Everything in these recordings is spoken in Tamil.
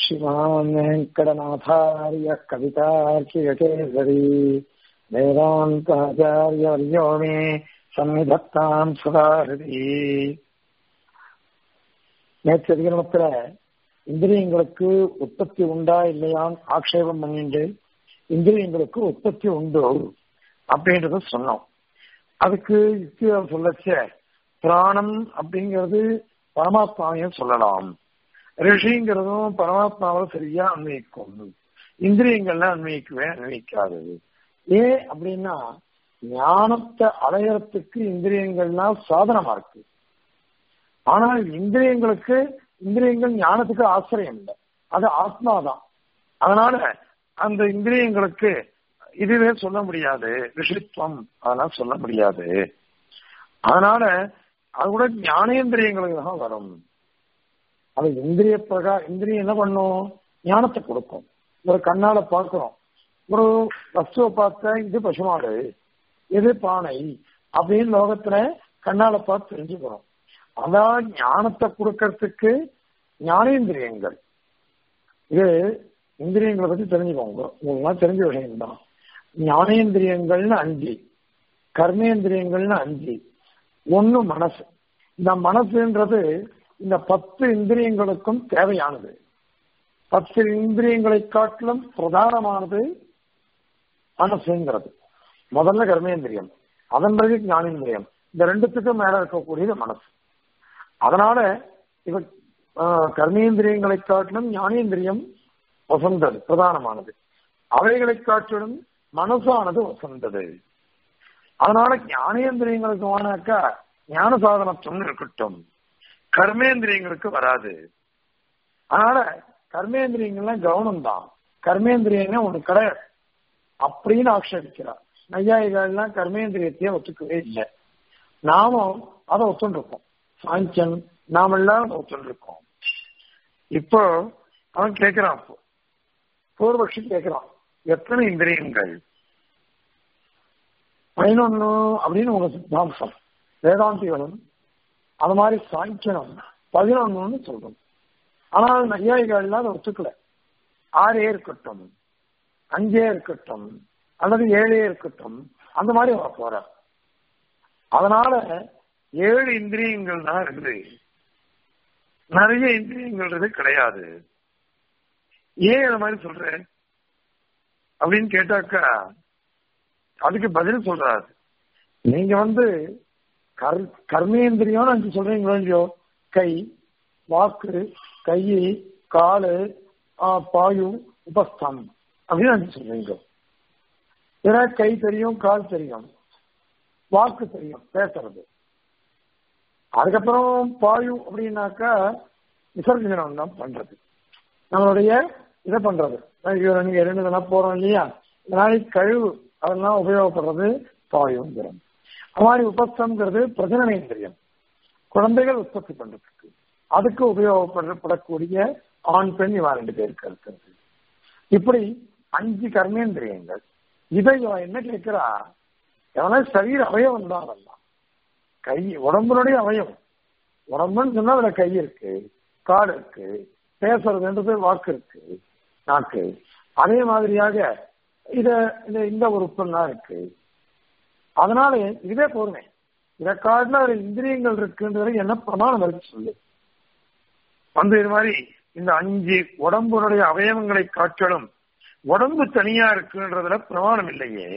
श्रीमान् वेङ्कटनाथार्य कवितार्कियकेसरी वेदान्ताचार्यवर्यो मे சன்னிதத்தாம் சுதாரதி நேற்று அதிகரணத்துல இந்திரியங்களுக்கு உற்பத்தி உண்டா இல்லையான்னு ஆக்ஷேபம் பண்ணிட்டு இந்திரியங்களுக்கு உற்பத்தி உண்டு அப்படின்றத சொன்னோம் அதுக்கு யுக்தியா சொல்லச்ச பிராணம் அப்படிங்கிறது பரமாத்மாவையும் சொல்லலாம் ரிஷிங்கிறதும் பரமாத்மாவை சரியா அன்வயிக்கும் இந்திரியங்கள்லாம் அன்வயிக்கவே அன்வயிக்காது ஏன் அப்படின்னா ஞானத்தை அடையறதுக்கு இந்திரியங்கள்லாம் சாதனமா இருக்கு ஆனால் இந்திரியங்களுக்கு இந்திரியங்கள் ஞானத்துக்கு ஆசிரியம் இல்லை அது ஆத்மாதான் அதனால அந்த இந்திரியங்களுக்கு இதுவே சொல்ல முடியாது ரிஷித்வம் அதெல்லாம் சொல்ல முடியாது அதனால அது கூட ஞானேந்திரியங்களுக்கு தான் வரும் அது இந்திரிய பிரகா இந்திரியம் என்ன பண்ணும் ஞானத்தை கொடுக்கும் ஒரு கண்ணால பார்க்கிறோம் ஒரு வஸ்துவை பார்த்தா இது பசுமாடு எது பானை அப்படின்னு லோகத்துல கண்ணால பார்த்து தெரிஞ்சுக்கிறோம் அதான் ஞானத்தை கொடுக்கறதுக்கு ஞானேந்திரியங்கள் இது இந்திரியங்களை பத்தி தெரிஞ்சுக்கோங்க உங்களுக்கு தெரிஞ்ச விஷயம் தான் ஞானேந்திரியங்கள்னு அஞ்சு கர்மேந்திரியங்கள்னு அஞ்சு ஒண்ணு மனசு இந்த மனசுன்றது இந்த பத்து இந்திரியங்களுக்கும் தேவையானது பத்து இந்திரியங்களை காட்டிலும் பிரதானமானது மனசுங்கிறது முதல்ல கர்மேந்திரியம் அதன் பிறகு ஞானேந்திரியம் இந்த ரெண்டுத்துக்கும் மேல இருக்கக்கூடியது மனசு அதனால இவ கர்மேந்திரியங்களை காட்டிலும் ஞானேந்திரியம் வசந்தது பிரதானமானது அவைகளை காட்டிலும் மனசானது வசந்தது அதனால ஞானேந்திரியங்களுக்கு வானாக்கா ஞான சாதனத்துவம் இருக்கட்டும் கர்மேந்திரியங்களுக்கு வராது அதனால கர்மேந்திரியங்கள்லாம் கவனம் தான் கர்மேந்திரியங்க ஒண்ணு கிடையாது அப்படின்னு ஆக்ஷேபிக்கிறார் நையாயிகள்லாம் கர்மேந்திரியத்தையே ஒத்துக்கவே இல்லை நாமும் அதை ஒத்துருக்கோம் சாங்கியன் நாம எல்லாரும் ஒத்துருக்கோம் இப்போ அவன் கேட்கிறான் இப்போ பூர்வபக்ஷி கேட்கிறான் எத்தனை இந்திரியங்கள் பதினொன்னு அப்படின்னு உங்க சித்தாந்தம் வேதாந்திகளும் அது மாதிரி சாங்கியனம் பதினொன்னு சொல்றோம் ஆனால் நையாயிகள்லாம் அதை ஒத்துக்கல ஆறே இருக்கட்டும் அஞ்சே இருக்கட்டும் அல்லது ஏழே இருக்கட்டும் அந்த மாதிரி வர போற அதனால ஏழு இந்திரியங்கள் தான் இருக்குது நிறைய இந்திரியங்கள் கிடையாது ஏன் அது மாதிரி சொல்ற அப்படின்னு கேட்டாக்கா அதுக்கு பதில் சொல்றாரு நீங்க வந்து கர் கர்மேந்திரியம் அஞ்சு சொல்றீங்களோ இல்லையோ கை வாக்கு கை காலு பாயு உபஸ்தம் அப்படின்னு அஞ்சு சொல்றீங்க ஏன்னா கை தெரியும் கால் தெரியும் வாக்கு தெரியும் பேசுறது அதுக்கப்புறம் பாயு அப்படின்னாக்கா விசர்ஜனம் தான் பண்றது நம்மளுடைய இதை பண்றது நீங்க இரண்டு இதெல்லாம் போறோம் இல்லையா நாளைக்கு கழிவு அதெல்லாம் உபயோகப்படுறது பாயுங்கிறது அது மாதிரி உபஸ்தம்ங்கிறது பிரஜனனேந்திரியம் குழந்தைகள் உற்பத்தி பண்றதுக்கு அதுக்கு உபயோகப்படக்கூடிய ஆண் பெண் இவா ரெண்டு பேருக்கு இருக்கிறது இப்படி அஞ்சு கர்மேந்திரியங்கள் இதை இவன் என்ன கேட்கிறா எவனா சரீர அவயவம் தான் அதெல்லாம் கை உடம்புனுடைய அவயவம் உடம்புன்னு சொன்னா அதுல கை இருக்கு கால் இருக்கு பேசுறதுன்றது வாக்கு இருக்கு நாக்கு அதே மாதிரியாக இத இந்த உறுப்பெல்லாம் இருக்கு அதனால இதே போருமே இதை காட்டில ஒரு இந்திரியங்கள் இருக்குன்றது என்ன பிரமாணம் இருக்கு சொல்லு வந்து இது மாதிரி இந்த அஞ்சு உடம்புடைய அவயவங்களை காட்டிலும் உடம்பு தனியா இருக்குன்றதுல பிரமாணம் இல்லையே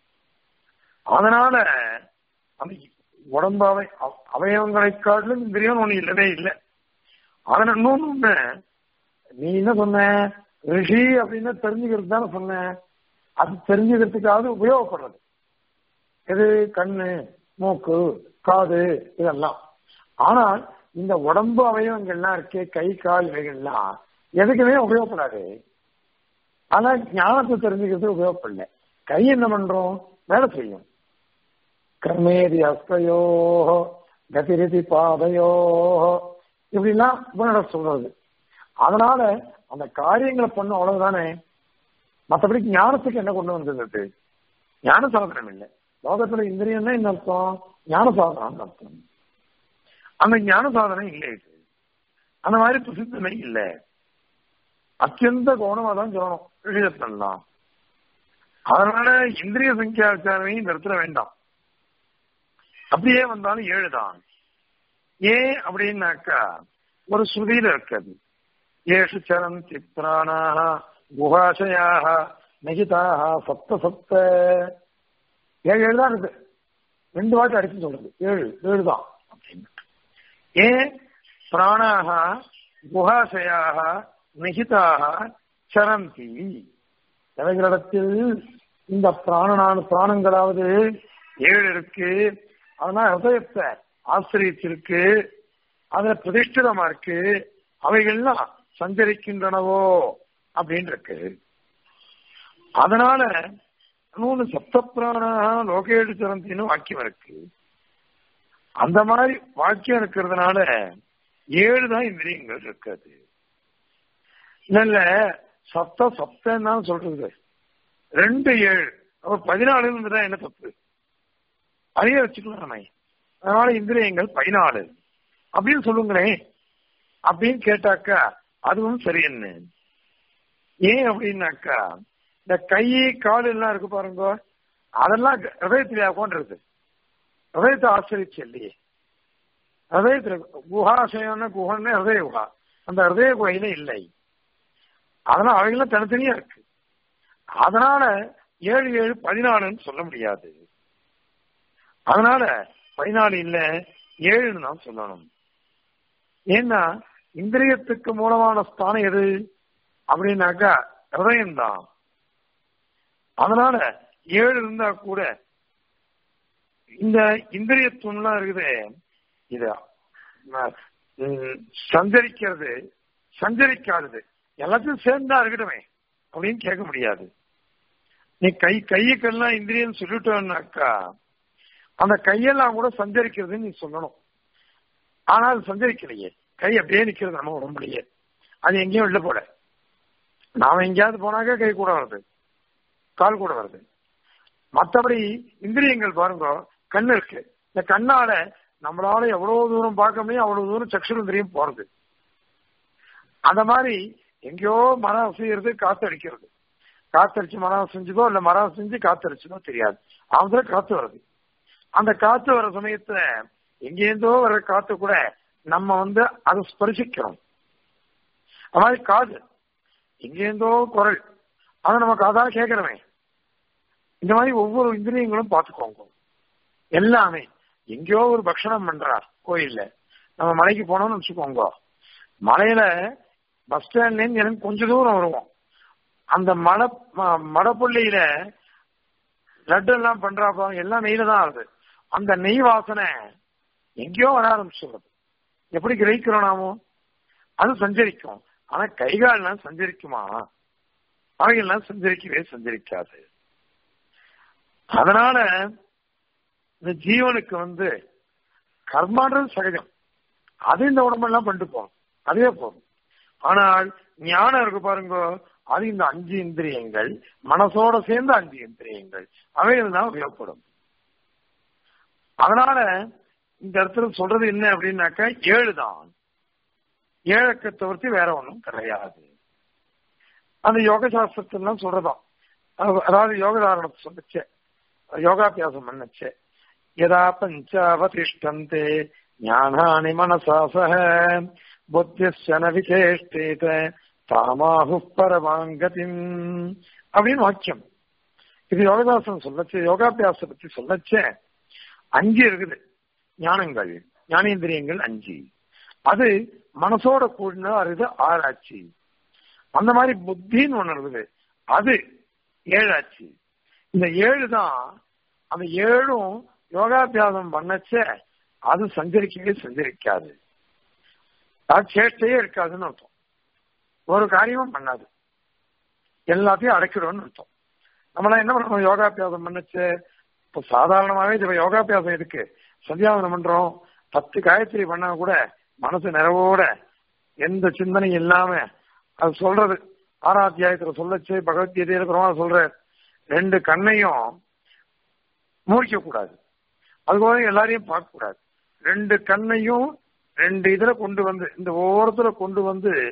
அதனால அந்த உடம்பு அவை அவயவங்களை காட்டிலும் இந்திரியம் ஒண்ணு இல்லவே இல்லை அதனால இன்னொன்னு நீ என்ன சொன்ன ரிஷி அப்படின்னு தெரிஞ்சுக்கிறது தானே சொன்ன அது தெரிஞ்சுக்கிறதுக்காவது உபயோகப்படுறது எது கண்ணு மூக்கு காது இதெல்லாம் ஆனால் இந்த உடம்பு அவயவங்கள்லாம் இருக்கே கை கால் இவைகள்லாம் எதுக்குமே உபயோகப்படாது ஆனா ஞானத்தை தெரிஞ்சுக்கிறது உபயோகப்படல கை என்ன பண்றோம் வேலை செய்யும் கர்மேதி அஸ்தையோ கதிரிதி பாதையோ இப்படிலாம் உபநட சொல்றது அதனால அந்த காரியங்களை பண்ண அவ்வளவுதானே மற்றபடி ஞானத்துக்கு என்ன கொண்டு வந்தது ஞான சாதனம் இல்லை லோகத்துல இந்திரியம் என்ன அர்த்தம் ஞான சாதனம் அர்த்தம் அந்த ஞான சாதனை இல்லை இது அந்த மாதிரி பிரசித்தமே இல்லை அத்தியந்த கவனமா தான் சொல்லணும் விஷயத்தெல்லாம் அதனால இந்திரிய சங்கியா விசாரணையும் இந்த இடத்துல வேண்டாம் அப்படியே வந்தாலும் ஏழு தான் ஏன் அப்படின்னாக்கா ஒரு ஸ்ருதியில இருக்குது ஏஷு சரம் சித்ரானாக குஹாசயாக நகிதாக சப்த சப்த ஏழு ஏழு தான் இருக்கு ரெண்டு வாட்டி அடிச்சு சொல்றது ஏழு ஏழு தான் அப்படின்னு ஏன் பிராணாக குஹாசயாக நகிதாக சரந்தி எவைகளிடத்தில் இந்த பிராணனான பிராணங்களாவது ஏழு இருக்கு அதனால ஹதயத்தை ஆசிரியத்திற்கு அதுல பிரதிஷ்டிதமா இருக்கு அவைகள்லாம் சஞ்சரிக்கின்றனவோ அப்படின்னு இருக்கு அதனால மூணு சப்த பிராணாக லோகேடு சரந்தின்னு வாக்கியம் இருக்கு அந்த மாதிரி வாக்கியம் இருக்கிறதுனால ஏழு தான் இந்திரியங்கள் இருக்காது இல்ல சப்த சப்தான் தான் சொல்றது ரெண்டு ஏழு அப்ப பதினாலு இருந்துட்டா என்ன தப்பு அதையே வச்சுக்கலாம் நம்ம அதனால இந்திரியங்கள் பதினாலு அப்படின்னு சொல்லுங்களேன் அப்படின்னு கேட்டாக்கா அதுவும் சரியன்னு ஏன் அப்படின்னாக்கா இந்த கை கால் எல்லாம் இருக்கு பாருங்க அதெல்லாம் ஹதயத்துல உட்காந்துருது ஹதயத்தை ஆசிரிச்சு இல்லையே ஹதயத்துல குஹாசயம்னா குஹன்னு ஹதய குஹா அந்த ஹதய குகையில இல்லை அதனால அவைகளாம் தனித்தனியா இருக்கு அதனால ஏழு ஏழு பதினாலுன்னு சொல்ல முடியாது அதனால பதினாலு இல்ல ஏழுன்னு தான் சொல்லணும் ஏன்னா இந்திரியத்துக்கு மூலமான ஸ்தானம் எது அப்படின்னாக்கா ஹிருதயம்தான் அதனால ஏழு இருந்தா கூட இந்த இந்திரியத்துவம்லாம் இருக்குது இது சஞ்சரிக்கிறது சஞ்சரிக்காதது எல்லாத்தையும் சேர்ந்தா இருக்கட்டுமே அப்படின்னு கேட்க முடியாது நீ கை கையுக்கெல்லாம் இந்திரியம் சொல்லிட்டோம்னாக்கா அந்த கையெல்லாம் கூட சஞ்சரிக்கிறதுன்னு நீ சொல்லணும் ஆனா அது சஞ்சரிக்கலையே கை அப்படியே நிக்கிறது நம்ம உடம்புலையே அது எங்கேயும் வெளில போல நாம எங்கேயாவது போனாக்க கை கூட வருது கால் கூட வருது மற்றபடி இந்திரியங்கள் பாருங்க கண் இருக்கு இந்த கண்ணால நம்மளால எவ்வளவு தூரம் பார்க்க முடியும் அவ்வளவு தூரம் சக்ஷுரந்திரியம் போறது அந்த மாதிரி எங்கேயோ மரம் அசைகிறது காத்தடிக்கிறது காத்தடிச்சு மரம் செஞ்சுதோ இல்ல மரம் செஞ்சு காத்தடிச்சதோ தெரியாது அவங்க காத்து வருது அந்த காத்து வர சமயத்துல எங்கேருந்தோ வர காத்து கூட நம்ம வந்து அதை ஸ்பரிசிக்கிறோம் அது மாதிரி காது எங்கேருந்தோ குரல் அதை நம்ம காதால கேட்கிறோமே இந்த மாதிரி ஒவ்வொரு இந்திரியங்களும் பார்த்துக்கோங்க எல்லாமே எங்கேயோ ஒரு பக்ஷணம் பண்றா கோயில்ல நம்ம மலைக்கு போனோம்னு வச்சுக்கோங்க மலையில பஸ் ஸ்டாண்ட்ல இருந்து எனக்கு கொஞ்ச தூரம் வருவோம் அந்த மலை மடப்பள்ளியில லட்டு எல்லாம் பண்றாப்பா எல்லாம் நெய்ல தான் ஆகுது அந்த நெய் வாசனை எங்கேயோ வர ஆரம்பிச்சுള്ളത് எப்படி கிரகிக்கிறோம் நாமோ அது சஞ்சரிக்கும் ஆனா கைகால்லாம் சஞ்சரிக்குமா அவைகள்லாம் சஞ்சரிக்கவே சஞ்சரிக்காது அதனால இந்த ஜீவனுக்கு வந்து கர்மான்றது சகஜம் அது இந்த உடம்பெல்லாம் பண்ணிட்டு போகும் அதுவே போகும் ஆனால் ஞானம் இருக்கு பாருங்க அது இந்த அஞ்சு இந்திரியங்கள் மனசோட சேர்ந்த அஞ்சு இந்திரியங்கள் அவைகள் தான் உபயோகப்படும் அதனால இந்த இடத்துல சொல்றது என்ன அப்படின்னாக்கா ஏழு தான் ஏழக்க தவிர்த்து வேற ஒன்றும் கிடையாது அந்த யோக சாஸ்திரத்திலாம் சொல்றதாம் அதாவது யோகதாரணத்தை சொல்லுச்சு யோகாபியாசம் பண்ணச்சு யதா பஞ்சாவதிஷ்டந்தே ஞானானி மனசா சக புத்தியன விசேஷ்டேத தாமாஹு பரமாங்கதிம் அப்படின்னு வாக்கியம் இது யோகதாசன் சொல்லச்சு யோகாபியாச பத்தி சொல்லச்சே அஞ்சு இருக்குது ஞானங்கள் ஞானேந்திரியங்கள் அஞ்சு அது மனசோட கூடின அறிவு ஆராய்ச்சி அந்த மாதிரி புத்தின்னு ஒண்ணு இருக்குது அது ஏழாச்சு இந்த ஏழு தான் அந்த ஏழும் யோகாபியாசம் பண்ணச்ச அது சஞ்சரிக்கவே சஞ்சரிக்காது அது சேஷ்டையே இருக்காதுன்னு அர்த்தம் ஒரு காரியமும் பண்ணாது எல்லாத்தையும் அடைக்கிறோம்னு அர்த்தம் நம்மளாம் என்ன பண்ணணும் யோகாபியாசம் பண்ணச்சு இப்ப சாதாரணமாவே இப்ப யோகாபியாசம் இருக்கு சந்தியாவனம் பண்றோம் பத்து காயத்ரி பண்ணா கூட மனசு நிறைவோட எந்த சிந்தனையும் இல்லாம அது சொல்றது ஆறாம் அத்தியாயத்துல சொல்லச்சு பகவத்கீதையில பெருமாள் சொல்ற ரெண்டு கண்ணையும் மூடிக்க கூடாது அதுபோல எல்லாரையும் பார்க்க கூடாது ரெண்டு கண்ணையும் ரெண்டு இதுல கொண்டு வந்து இந்த ஓரத்துல கொண்டு வந்து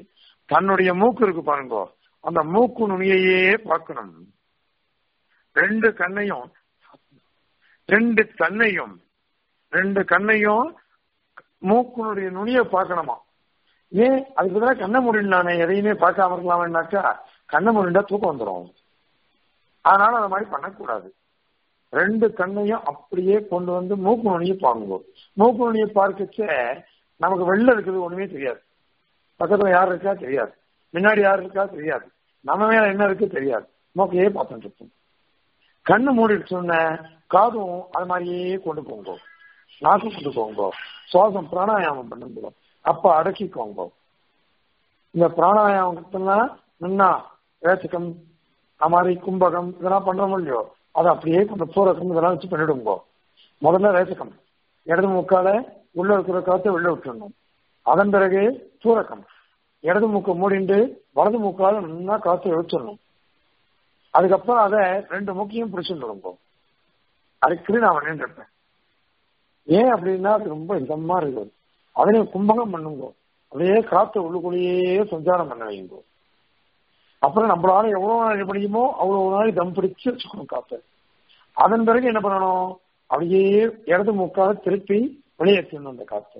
தன்னுடைய மூக்கு இருக்கு பாருங்க அந்த மூக்கு நுனியையே பார்க்கணும் ரெண்டு கண்ணையும் ரெண்டு கண்ணையும் ரெண்டு கண்ணையும் மூக்குனுடைய நுனியை பார்க்கணுமா ஏன் அதுக்கு பதிலாக கண்ணை முடியும் நானே எதையுமே பார்க்காம இருக்கலாம்னாக்கா கண்ணை முடிண்டா தூக்கம் வந்துடும் அதனால அந்த மாதிரி பண்ணக்கூடாது ரெண்டு கண்ணையும் அப்படியே கொண்டு வந்து மூக்கு நுனியை பாருங்க மூக்கு நுனியை பார்க்கச்ச நமக்கு வெளில இருக்குது ஒண்ணுமே தெரியாது பக்கத்துல யார் இருக்கா தெரியாது முன்னாடி யார் இருக்கா தெரியாது நம்ம மேல என்ன இருக்கு தெரியாது மூக்கையே பார்த்துட்டு இருப்போம் கண்ணு மூடிட்டு சொன்ன காதும் அது மாதிரியே கொண்டு போங்க நாக்கு கொண்டு போங்க சுவாசம் பிராணாயாமம் பண்ணுங்க அப்ப அடக்கிக்கோங்க இந்த பிராணாயாமத்தெல்லாம் நின்னா வேச்சகம் அது மாதிரி கும்பகம் இதெல்லாம் பண்றோம் இல்லையோ அதை அப்படியே கொஞ்சம் பூரகம் இதெல்லாம் வச்சு பண்ணிடுங்க முதல்ல வேச்சகம் இடது மூக்கால உள்ள இருக்கிற காற்றை வெளில விட்டுடணும் அதன் பிறகு சூரக்கம் இடது மூக்கை மூடிண்டு வலது மூக்கால நல்லா காற்று இழுச்சிடணும் அதுக்கப்புறம் அதை ரெண்டு மூக்கையும் பிடிச்சிட்டு அதுக்கு நான் பண்ணிட்டு இருப்பேன் ஏன் அப்படின்னா அது ரொம்ப இதமா இருக்குது அதனையும் கும்பகம் பண்ணுங்க அப்படியே காத்து உள்ளுக்குள்ளேயே சஞ்சாரம் பண்ண வைங்க அப்புறம் நம்மளால எவ்வளவு நாள் முடியுமோ அவ்வளவு நாள் தம் பிடிச்சு வச்சுக்கணும் காத்து அதன் பிறகு என்ன பண்ணணும் அப்படியே இடது மூக்கால திருப்பி வெளியேற்றணும் அந்த காத்து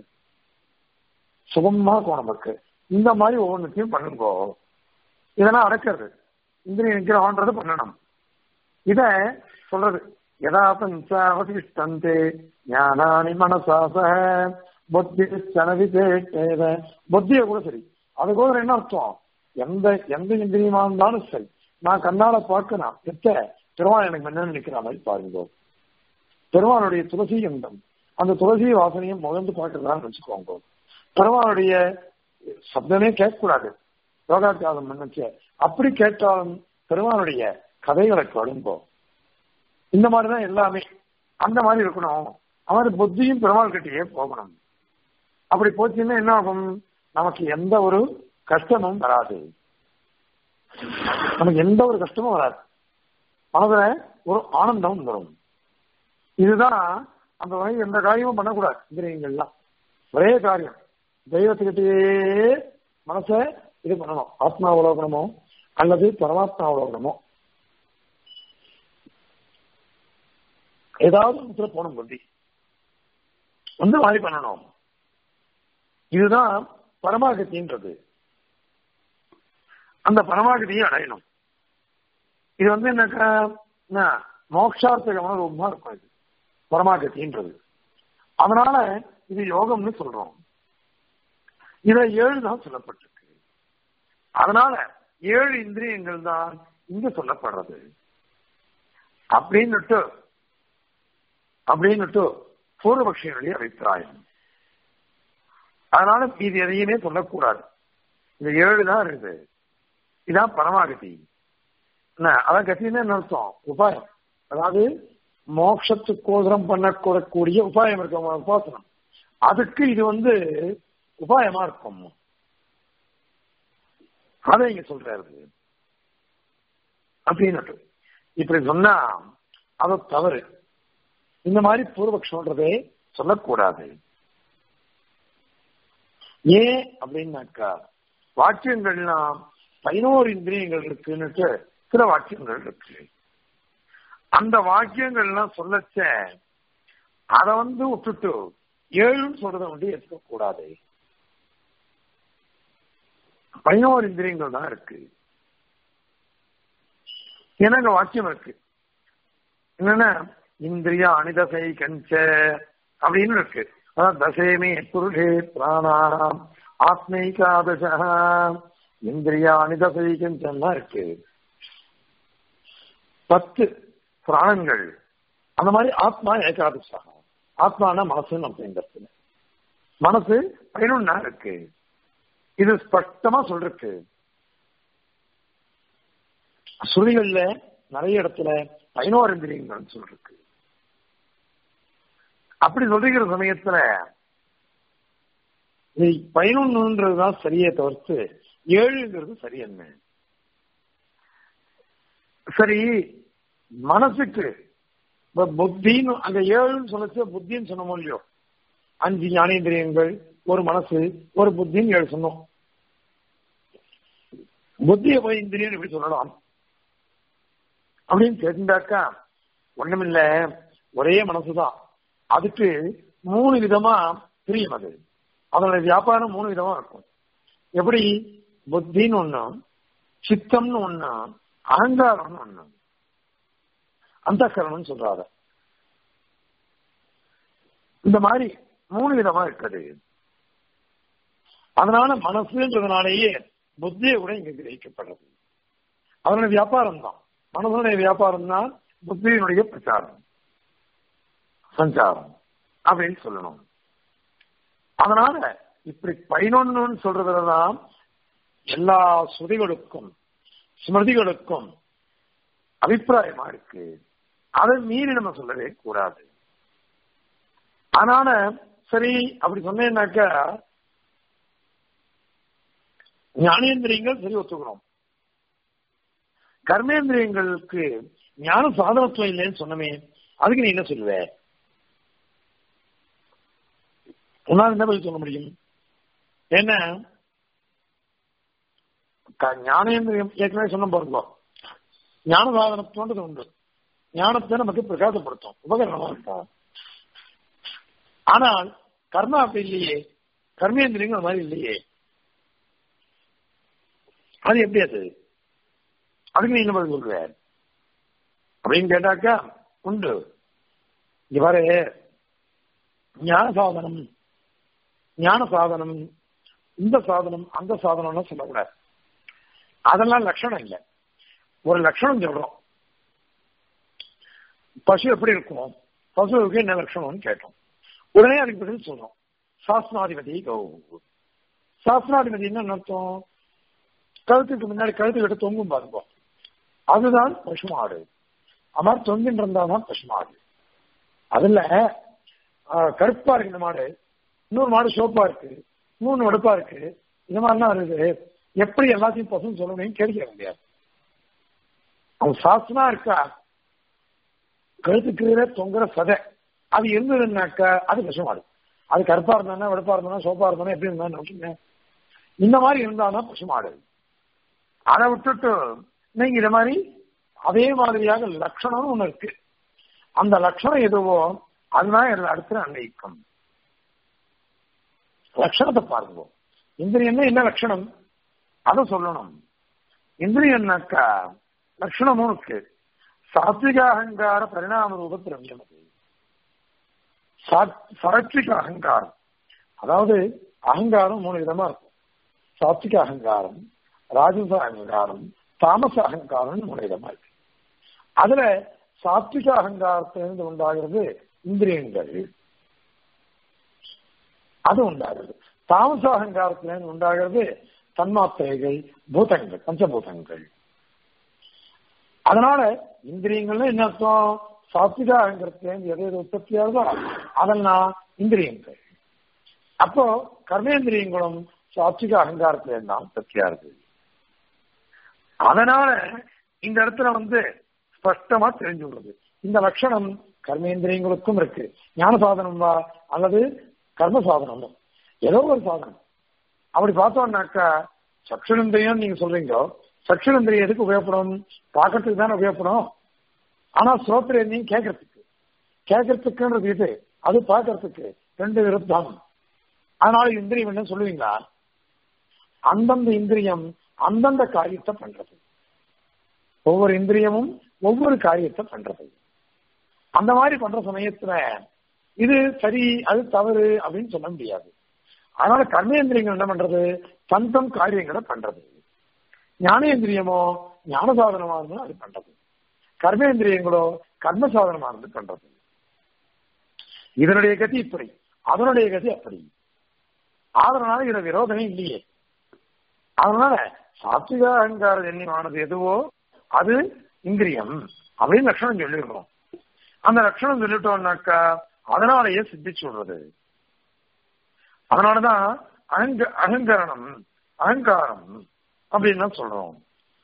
சுகமா இருக்கும் நமக்கு இந்த மாதிரி ஒவ்வொன்றுத்தையும் பண்ணுங்க இதெல்லாம் அடக்கிறது இந்திரிய நிகிரகம்ன்றது பண்ணணும் இத சொல்றது யதா பஞ்சாவதிஷ்டந்தே ஞானானி மனசாச புத்தி சனவிதேத புத்திய கூட சரி அது கூட என்ன அர்த்தம் எந்த எந்த இந்திரியமா இருந்தாலும் சரி நான் கண்ணால பார்க்கணும் எத்த பெருமாள் எனக்கு என்ன நினைக்கிற மாதிரி பாருங்க பெருமாளுடைய துளசி எந்தம் அந்த துளசி வாசனையும் முதந்து பார்க்கறதான்னு வச்சுக்கோங்க பெருமாளுடைய சப்தமே கேட்கக்கூடாது யோகாத்தியாகம் நினைச்ச அப்படி கேட்டாலும் பெருமாளுடைய கதைகளை கடுங்கோ இந்த மாதிரிதான் எல்லாமே அந்த மாதிரி இருக்கணும் அவரு புத்தியும் பெருமாள் கிட்டேயே போகணும் அப்படி போச்சுன்னா என்ன ஆகும் நமக்கு எந்த ஒரு கஷ்டமும் வராது நமக்கு எந்த ஒரு கஷ்டமும் வராது மனதுல ஒரு ஆனந்தம் வரும் இதுதான் அந்த வகை எந்த காரியமும் பண்ணக்கூடாது இந்திரியங்கள்லாம் ஒரே காரியம் தெய்வத்துக்கிட்டே மனச இது பண்ணணும் ஆத்மா அவலோகனமோ அல்லது பரமாத்மா அவலோகனமோ ஏதாவது இடத்துல போகணும் புத்தி வந்து மாதிரி பண்ணணும் இதுதான் பரமாகத்தின்றது அந்த பரமாகதியை அடையணும் இது வந்து என்னக்கா மோட்சார்த்தகமான ரொம்ப இருக்கும் இது பரமாகத்தின்றது அதனால இது யோகம்னு சொல்றோம் இதை ஏழு தான் சொல்லப்பட்டிருக்கு அதனால ஏழு இந்திரியங்கள் தான் இங்க சொல்லப்படுறது அப்படின்னுட்டு அப்படின்னுட்டு பூர்வபக்ஷியனுடைய அபிப்பிராயம் அதனால இது எதையுமே சொல்லக்கூடாது இந்த ஏழு தான் இருக்குது இதான் பரமாகதி என்ன அதான் கத்தின்னு என்ன அர்த்தம் உபாயம் அதாவது மோட்சத்துக்கோதரம் பண்ணக்கூடக்கூடிய உபாயம் இருக்க உபாசனம் அதுக்கு இது வந்து உபாயமா இருக்கும் அதை இங்க சொல்றாரு அப்படின்னு இப்படி சொன்னா அது தவறு இந்த மாதிரி பூர்வபக்ஷன்றதே சொல்லக்கூடாது ஏன் அப்படின்னாக்கா வாக்கியங்கள்லாம் பதினோரு இந்திரியங்கள் இருக்குன்னுட்டு சில வாக்கியங்கள் இருக்கு அந்த வாக்கியங்கள்லாம் சொல்லச்ச அதை வந்து விட்டுட்டு ஏழுன்னு சொல்றதை வந்து எடுக்கக்கூடாது பதினோரு இந்திரியங்கள் தான் இருக்கு எனக்கு வாக்கியம் இருக்கு என்னன்னா இந்திரியா அனிதசை கஞ்ச அப்படின்னு இருக்கு அதான் தசேமே புருஷே பிராணாம் ஆத்மைகாதச இந்திரியா அனிதசை கஞ்சன்லாம் இருக்கு பத்து பிராணங்கள் அந்த மாதிரி ஆத்மா ஏகாதசா ஆத்மான மனசுன்னு அப்படிங்கிறது மனசு பதினொன்னா இருக்கு இது ஸ்பஷ்டமா சொல்றக்கு ஸ்ருதிகள்ல நிறைய இடத்துல பதினோரு இந்திரியங்கள் சொல்றக்கு அப்படி சொல்லிக்கிற சமயத்துல பதினொன்னுன்றதுதான் சரியே தவிர்த்து ஏழுங்கிறது சரி என்ன சரி மனசுக்கு புத்தின்னு அந்த ஏழுன்னு சொல்லச்சு புத்தின்னு சொன்னோம் இல்லையோ அஞ்சு ஞானேந்திரியங்கள் ஒரு மனசு ஒரு புத்தின்னு ஏழு சொன்னோம் புத்திய போய் இந்திரியன் எப்படி சொல்லலாம் அப்படின்னு தெரிஞ்சாக்கா ஒண்ணுமில்ல ஒரே மனசுதான் அதுக்கு மூணு விதமா பிரியும் அது அதனுடைய வியாபாரம் மூணு விதமா இருக்கும் எப்படி புத்தின்னு ஒண்ணு சித்தம்னு ஒண்ணு அகங்காரம்னு ஒண்ணு அந்த கரணம் சொல்றாரு இந்த மாதிரி மூணு விதமா இருக்குது அதனால மனசுன்றதுனாலேயே புத்தியை கூட இங்க கிரகிக்கப்படுறது அதனுடைய வியாபாரம் தான் மனதனுடைய வியாபாரம் தான் புத்தியினுடைய பிரச்சாரம் சஞ்சாரம் அப்படின்னு சொல்லணும் அதனால இப்படி பதினொன்னு சொல்றதுலதான் எல்லா ஸ்ருதிகளுக்கும் ஸ்மிருதிகளுக்கும் அபிப்பிராயமா இருக்கு அதை மீறி நம்ம சொல்லவே கூடாது அதனால சரி அப்படி சொன்னேன்னாக்கா ஞானேந்திரியங்கள் சரி ஒத்துக்கிறோம் கர்மேந்திரியங்களுக்கு ஞான சாதனத்துவம் இல்லைன்னு சொன்னமே அதுக்கு நீ என்ன சொல்லுவ உன்னால் என்ன பதில் சொல்ல முடியும் என்ன ஞானேந்திரியம் ஏற்கனவே சொன்ன பாருங்க ஞான சாதனத்தோன்றது உண்டு ஞானத்தை நமக்கு பிரகாசப்படுத்தும் உபகரணமா இருக்கும் ஆனால் கர்மா அப்படி இல்லையே கர்மேந்திரியங்கள் மாதிரி இல்லையே அது எப்படி அது அதுக்கு நீ என்ன பதில் சொல்லுவ அப்படின்னு கேட்டாக்கா உண்டு இவரே ஞான சாதனம் ஞான சாதனம் இந்த சாதனம் அந்த சாதனம்னு சொல்லக்கூடாது அதெல்லாம் லட்சணம் இல்லை ஒரு லட்சணம் சொல்றோம் பசு எப்படி இருக்கும் பசுவுக்கு என்ன லட்சணம்னு கேட்டோம் உடனே அதுக்கு பதில் சொல்றோம் சாஸ்திராதிபதி கௌ சாஸ்திராதிபதி என்ன அர்த்தம் கழுத்துக்கு முன்னாடி கழுத்து கிட்ட தொங்கும் பாருங்க அதுதான் பசுமாடு அமாரி தொங்கின்னு இருந்தாதான் பசுமாடு அதுல கருப்பா இருக்கு இந்த மாடு இன்னொரு மாடு சோப்பா இருக்கு இன்னொன்னு வெடுப்பா இருக்கு இந்த மாதிரிலாம் இருக்குது எப்படி எல்லாத்தையும் பசுன்னு சொல்லணும்னு கேட்க முடியாது அவன் சாஸ்திரமா இருக்கா கழுத்துக்கு தொங்குற சதை அது இருந்ததுன்னாக்கா அது பசுமாடு அது கருப்பா இருந்தானா வெடுப்பா இருந்தானா சோப்பா இருந்தானா எப்படி இருந்தா இந்த மாதிரி இருந்தானா பசுமாடு அதை விட்டுட்டு நீங்க இத மாதிரி அதே மாதிரியாக லட்சணம்னு ஒண்ணு இருக்கு அந்த லட்சணம் எதுவோ அதுதான் எல்லா இடத்துல அன்வைக்கும் லட்சணத்தை பாருங்க இந்திரியம்னா என்ன லட்சணம் அதை சொல்லணும் இந்திரியம்னாக்கா லட்சணமும் இருக்கு சாத்விக அகங்கார பரிணாம ரூப திரவியம் அது சாத்விக அகங்காரம் அதாவது அகங்காரம் மூணு விதமா இருக்கும் சாத்விக அகங்காரம் ராஜச அகங்காரம் தாமச அகங்காரம் மூணு விதமா இருக்கு அதுல சாத்விக அகங்காரத்திலிருந்து உண்டாகிறது இந்திரியங்கள் அது உண்டாகிறது தாமச அகங்காரத்திலிருந்து உண்டாகிறது தன்மாத்திரைகள் பூதங்கள் பஞ்சபூதங்கள் அதனால இந்திரியங்கள்னு என்ன அர்த்தம் சாத்விக அகங்காரத்திலிருந்து எது எது உற்பத்தி ஆகுதோ அதெல்லாம் இந்திரியங்கள் அப்போ கர்மேந்திரியங்களும் சாத்விக அகங்காரத்திலிருந்து தான் உற்பத்தியா இருக்கு அதனால இந்த இடத்துல வந்து ஸ்பஷ்டமா தெரிஞ்சு உள்ளது இந்த லட்சணம் கர்மேந்திரியங்களுக்கும் இருக்கு ஞான சாதனம் வா அல்லது கர்ம சாதனம் ஏதோ ஒரு சாதனம் அப்படி பார்த்தோம்னாக்கா சக்ஷுரந்திரியம் நீங்க சொல்றீங்க சக்ஷுரந்திரியம் எதுக்கு உபயோகப்படும் பார்க்கறதுக்கு தானே உபயோகப்படும் ஆனா ஸ்ரோத்திரேந்திரியம் கேட்கறதுக்கு கேட்கறதுக்குன்றது இது அது பார்க்கறதுக்கு ரெண்டு விருத்தம் அதனால இந்திரியம் என்ன சொல்லுவீங்களா அந்தந்த இந்திரியம் அந்தந்த காரியத்தை பண்றது ஒவ்வொரு இந்திரியமும் ஒவ்வொரு காரியத்தை பண்றது அந்த மாதிரி பண்ற சமயத்துல இது சரி அது தவறு அப்படின்னு சொல்ல முடியாது அதனால கர்மேந்திரியங்கள் என்ன பண்றது தன் தன் காரியங்களை பண்றது ஞானேந்திரியமோ ஞான சாதனமா இருந்தாலும் அது பண்றது கர்மேந்திரியங்களோ கர்ம சாதனமா இருந்து பண்றது இதனுடைய கதி இப்படி அதனுடைய கதி அப்படி அதனால இதுல விரோதமே இல்லையே அதனால சாத்விக அகங்கார ஜன்யமானது எதுவோ அது இந்திரியம் அப்படின்னு லட்சணம் சொல்லிடுறோம் அந்த லட்சணம் சொல்லிட்டோம்னாக்கா அதனாலேயே சித்திச்சு விடுறது அதனாலதான் அகங்க அகங்கரணம் அகங்காரம் அப்படின்னு சொல்றோம்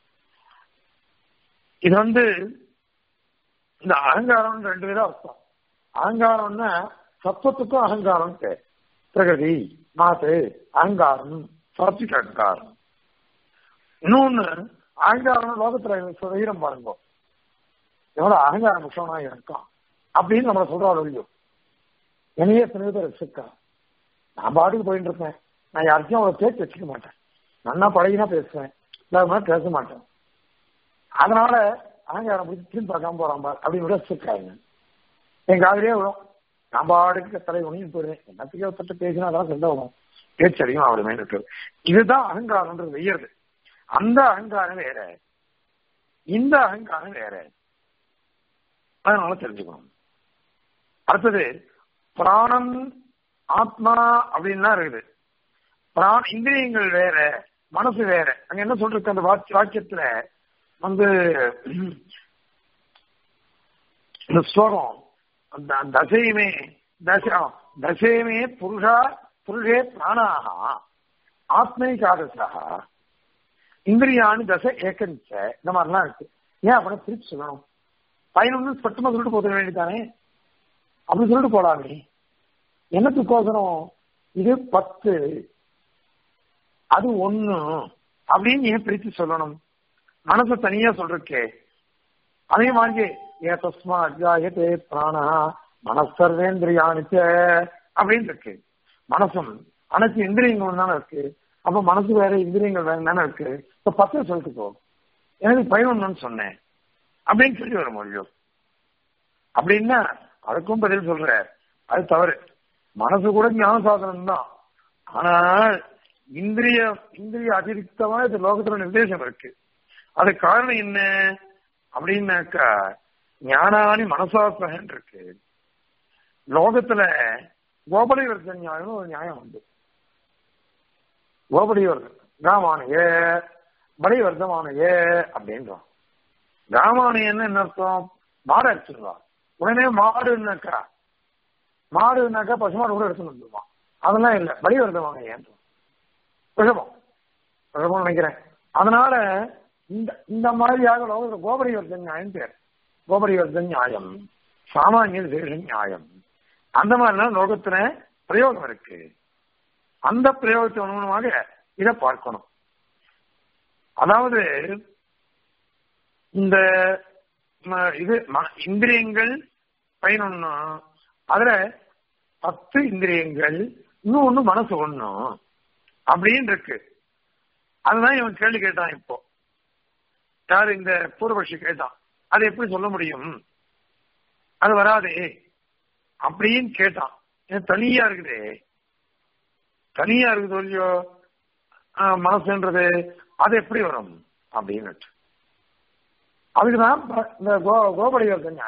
இது வந்து இந்த அகங்காரம் ரெண்டு விதம் அர்த்தம் அகங்காரம்னா சத்துவத்துக்கும் அகங்காரம் பேர் பிரகதி மாத்து அகங்காரம் சாத்விக அகங்காரம் இன்னொன்னு அகங்காரம் லோகத்துல சரீரம் பாருங்க எவ்வளவு அகங்காரம் விஷயமா இருக்கான் அப்படின்னு நம்மள சொல்றாள் இல்லையோ என்னையே எத்தனை பேர் வச்சிருக்கான் நான் பாட்டுக்கு போயிட்டு இருப்பேன் நான் யாருக்கும் அவ்வளவு பேச்சு வச்சுக்க மாட்டேன் நல்லா பழகினா பேசுவேன் இல்லாத பேச மாட்டேன் அதனால அகங்காரம் பிடிச்சி திரும்பி பார்க்காம போறான் பார் அப்படின்னு விட வச்சிருக்காங்க என் காதலே விடும் நான் பாடுக்கு தலை உணியும் போயிடுவேன் என்னத்துக்கு ஒருத்தட்ட பேசினா அதெல்லாம் செல்ல வரும் பேச்சு அதிகம் அவருமே இருக்கு இதுதான் அகங்காரம்ன்றது வெய்யறது அந்த அகங்காரம் வேற இந்த அகங்காரம் வேற அதனால தெரிஞ்சுக்கணும் அடுத்தது பிராணம் ஆத்மா அப்படின்லாம் இருக்குது பிராண இந்திரியங்கள் வேற மனசு வேற அங்க என்ன சொல்றது அந்த வாக்கிய வாக்கியத்துல வந்து இந்த ஸ்லோகம் அந்த தசையுமே தச தசையுமே புருஷா புருஷே பிராணாக ஆத்மைகாதசா இந்திரியானு தசை ஏக்கஞ்ச இந்த மாதிரிலாம் இருக்கு ஏன் அப்படின்னா பிரிச்சு சொல்லணும் பதினொன்று சட்டமா சொல்லிட்டு போக வேண்டியதானே அப்படி சொல்லிட்டு போடாமே என்னத்துக்கோசரம் இது பத்து அது ஒண்ணு அப்படின்னு ஏன் பிரித்து சொல்லணும் மனசு தனியா சொல்றக்கே அதே மாதிரி ஏ தஸ்மா அஜாயத்தே பிராணா மனசர்வேந்திரியானிச்ச அப்படின்னு இருக்கு மனசும் அனைத்து இந்திரியங்களும் தானே இருக்கு அப்ப மனசு வேற இந்திரியங்கள் வேற தானே இருக்கு இப்ப பத்து சொல்லிட்டு போ எனக்கு பதினொன்னு சொன்னேன் அப்படின்னு சொல்லி வர முடியும் அப்படின்னா அதுக்கும் பதில் சொல்ற அது தவறு மனசு கூட ஞான சாதனம் தான் ஆனால் இந்திரிய இந்திரிய அதிருப்தமா இது லோகத்துல நிர்தேசம் இருக்கு அது காரணம் என்ன அப்படின்னாக்கா ஞானானி மனசாஸ்திரன் இருக்கு லோகத்துல கோபலிவர்த்த நியாயம் ஒரு நியாயம் உண்டு கோபலிவர்த்தன் ராமானுய பலிவர்த்தமானுய அப்படின்றான் ராமானுயன்னு என்ன அர்த்தம் மாடு அடிச்சிருவான் உடனே மாடுனாக்கா மாடுனாக்கா பசுமாடு கூட எடுத்துன்னு வந்துருவான் அதெல்லாம் இல்லை பலிவர்த்தமான ஏன் விஷமம் விஷமம் நினைக்கிறேன் அதனால இந்த இந்த மாதிரியாக லோகத்தில் கோபரிவர்த்தன் நியாயம் பேர் கோபரிவர்த்தன் நியாயம் சாமானிய விசேஷ நியாயம் அந்த மாதிரிலாம் லோகத்துல பிரயோகம் இருக்கு அந்த பிரயோகத்தை அனுகுணமாக இதை பார்க்கணும் அதாவது இந்த இது இந்திரியங்கள் பதினொன்னு அதுல பத்து இந்திரியங்கள் இன்னும் ஒண்ணு மனசு ஒண்ணும் அப்படின்னு இருக்கு அதுதான் இவன் கேள்வி கேட்டான் இப்போ யாரு இந்த பூர்வபக்ஷி கேட்டான் அதை எப்படி சொல்ல முடியும் அது வராதே அப்படின்னு கேட்டான் ஏன் தனியா இருக்குதே தனியா இருக்குது இல்லையோ மனசுன்றது அது எப்படி வரும் அப்படின்னு அதுக்குதான் இந்த கோ கோபலிவர்த்தன்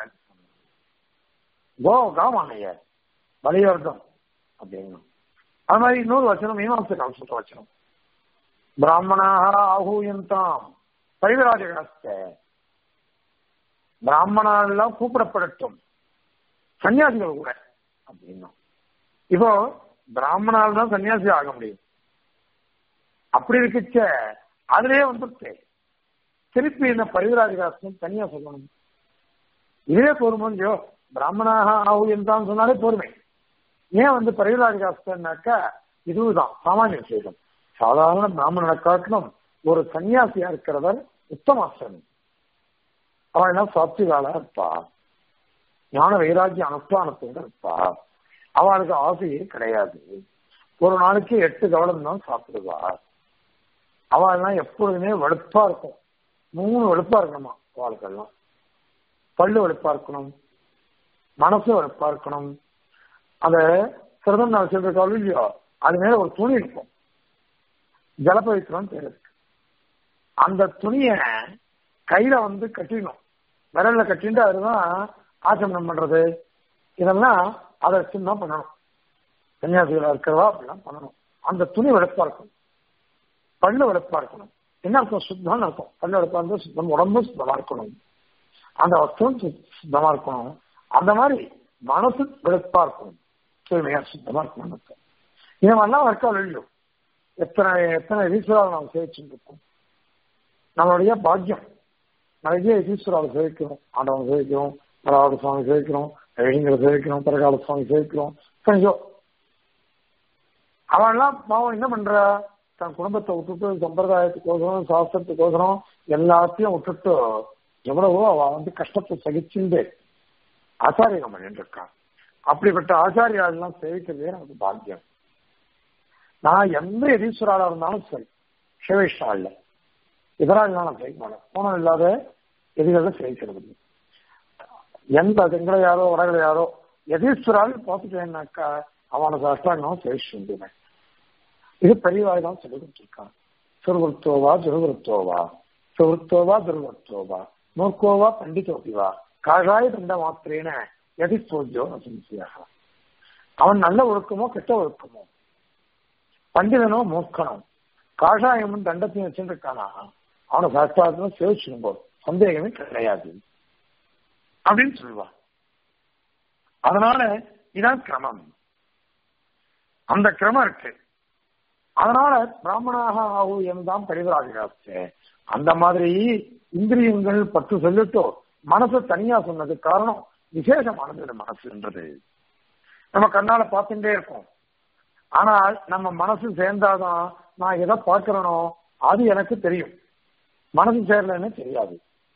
கோ காமானைய பலிவர்த்தம் அப்படின்னு அது மாதிரி இன்னொரு வச்சனம் மீமாசக்கால் சொல்ற வச்சனம் பிராமணாக ஆகூயந்தாம் பரிவராஜகாஸ்த பிராமணாலாம் கூப்பிடப்படட்டும் சன்னியாசிகள் கூட அப்படின்னா இப்போ பிராமணால் தான் சன்னியாசி ஆக முடியும் அப்படி இருக்குச்ச அதுலயே வந்துருச்சு திருப்பி என்ன பரிவராஜகாஸ்தம் தனியா சொல்லணும் இதே பொறுமையோ பிராமணாக ஆகுயம் தான் சொன்னாலே பொறுமை ஏன் வந்து பரிவராஜகாஸ்தன்னாக்கா இதுதான் சாமானிய விஷயம் சாதாரண பிராமணனை காட்டிலும் ஒரு சன்னியாசியா இருக்கிறவர் உத்தமாசன் அவன் என்ன சாத்விகாலா இருப்பா ஞான வைராக்கிய அனுஷ்டானத்தோட இருப்பா அவளுக்கு ஆசையே கிடையாது ஒரு நாளைக்கு எட்டு கவலம் தான் சாப்பிடுவா அவள்லாம் எப்பொழுதுமே வெளுப்பா இருக்கும் மூணு வெளுப்பா இருக்கணுமா அவளுக்கெல்லாம் பல்லு வெளுப்பா இருக்கணும் மனசு வெளுப்பா இருக்கணும் அத சிறந்த நாள் சொல்றாள் இல்லையோ அது மேல ஒரு துணி இருக்கும் ஜலப்பவித்திரம் பேர் இருக்கு அந்த துணிய கையில வந்து கட்டிடணும் விரல்ல கட்டிட்டு அதுதான் ஆச்சமனம் பண்றது இதெல்லாம் அதை வச்சுதான் பண்ணணும் சன்னியாசிகளா இருக்கிறதா அப்படிலாம் பண்ணணும் அந்த துணி வெளுப்பா இருக்கணும் பல்லு வெளுப்பா இருக்கணும் என்ன அர்த்தம் சுத்தம்னு அர்த்தம் பல்லு வெளுப்பா இருந்தா சுத்தம் உடம்பு சுத்தமா இருக்கணும் அந்த வஸ்துவும் சுத்தமா இருக்கணும் அந்த மாதிரி மனசு வெளுப்பா இருக்கணும் தூய்மையா சுத்தமா இருக்கணும் அர்த்தம் இந்த மாதிரிலாம் இருக்கா இல்லையோ எத்தனை எத்தனை ஈஸ்வராவை நாம் சேவிச்சுட்டு இருக்கோம் நம்மளுடைய பாக்கியம் நிறைய ஈஸ்வராவை சேவிக்கிறோம் ஆண்டவனை சேவிக்கிறோம் பரவாத சுவாமி சேவிக்கிறோம் ரவிங்களை சேவிக்கிறோம் பரகால சுவாமி சேவிக்கிறோம் கொஞ்சம் அவன்லாம் பாவம் என்ன பண்றா தன் குடும்பத்தை விட்டுட்டு சம்பிரதாயத்துக்கோசரம் சாஸ்திரத்துக்கோசரம் எல்லாத்தையும் விட்டுட்டு எவ்வளவோ அவ வந்து கஷ்டத்தை சகிச்சுண்டு ஆச்சாரியம் பண்ணிட்டு இருக்கான் அப்படிப்பட்ட ஆச்சாரியாலாம் சேவிக்கிறதே நமக்கு பாக்கியம் நான் எந்த எதீஸ்வராளா இருந்தாலும் சரி சிவேஷ்டாள்ல இதரால் நான் சேவிக்க மாட்டேன் போனம் இல்லாத எதிர்களை சேவிக்கிறது எந்த எங்களை யாரோ வடகளை யாரோ எதீஸ்வரால் பார்த்துட்டேன்னாக்கா அவனுக்கு அஷ்டாங்கம் சேவிச்சுடுவேன் இது பெரியவாய் தான் சொல்லி கொடுத்துருக்கான் சுருவருத்தோவா துருவருத்தோவா சுருத்தோவா துருவருத்தோவா மூர்க்கோவா பண்டிதோபிவா காஷாய தண்ட மாத்திரேன எதி சோஜோ நசியாக அவன் நல்ல ஒழுக்கமோ கெட்ட ஒழுக்கமோ பண்டிதனோ மூர்க்கனோ காஷாயமும் தண்டத்தையும் வச்சுருக்கானா அவனை சாஸ்திரத்திலும் சேவிச்சுடுங்கோ சந்தேகமே கிடையாது அப்படின்னு சொல்லுவான் அதனால இதான் கிரமம் அந்த கிரமம் இருக்கு அதனால பிராமணாக ஆகு என்றுதான் பெரியவராகிறாச்சு அந்த மாதிரி இந்திரியங்கள் பத்து சொல்லிட்டோ மனசை தனியா சொன்னது காரணம் விசேஷமானது இந்த மனசுன்றது நம்ம கண்ணால பார்த்துட்டே இருக்கோம் ஆனால் நம்ம மனசு சேர்ந்தாதான் நான் எதை பார்க்கிறேனோ அது எனக்கு தெரியும் மனசு சேரலன்னு தெரியாது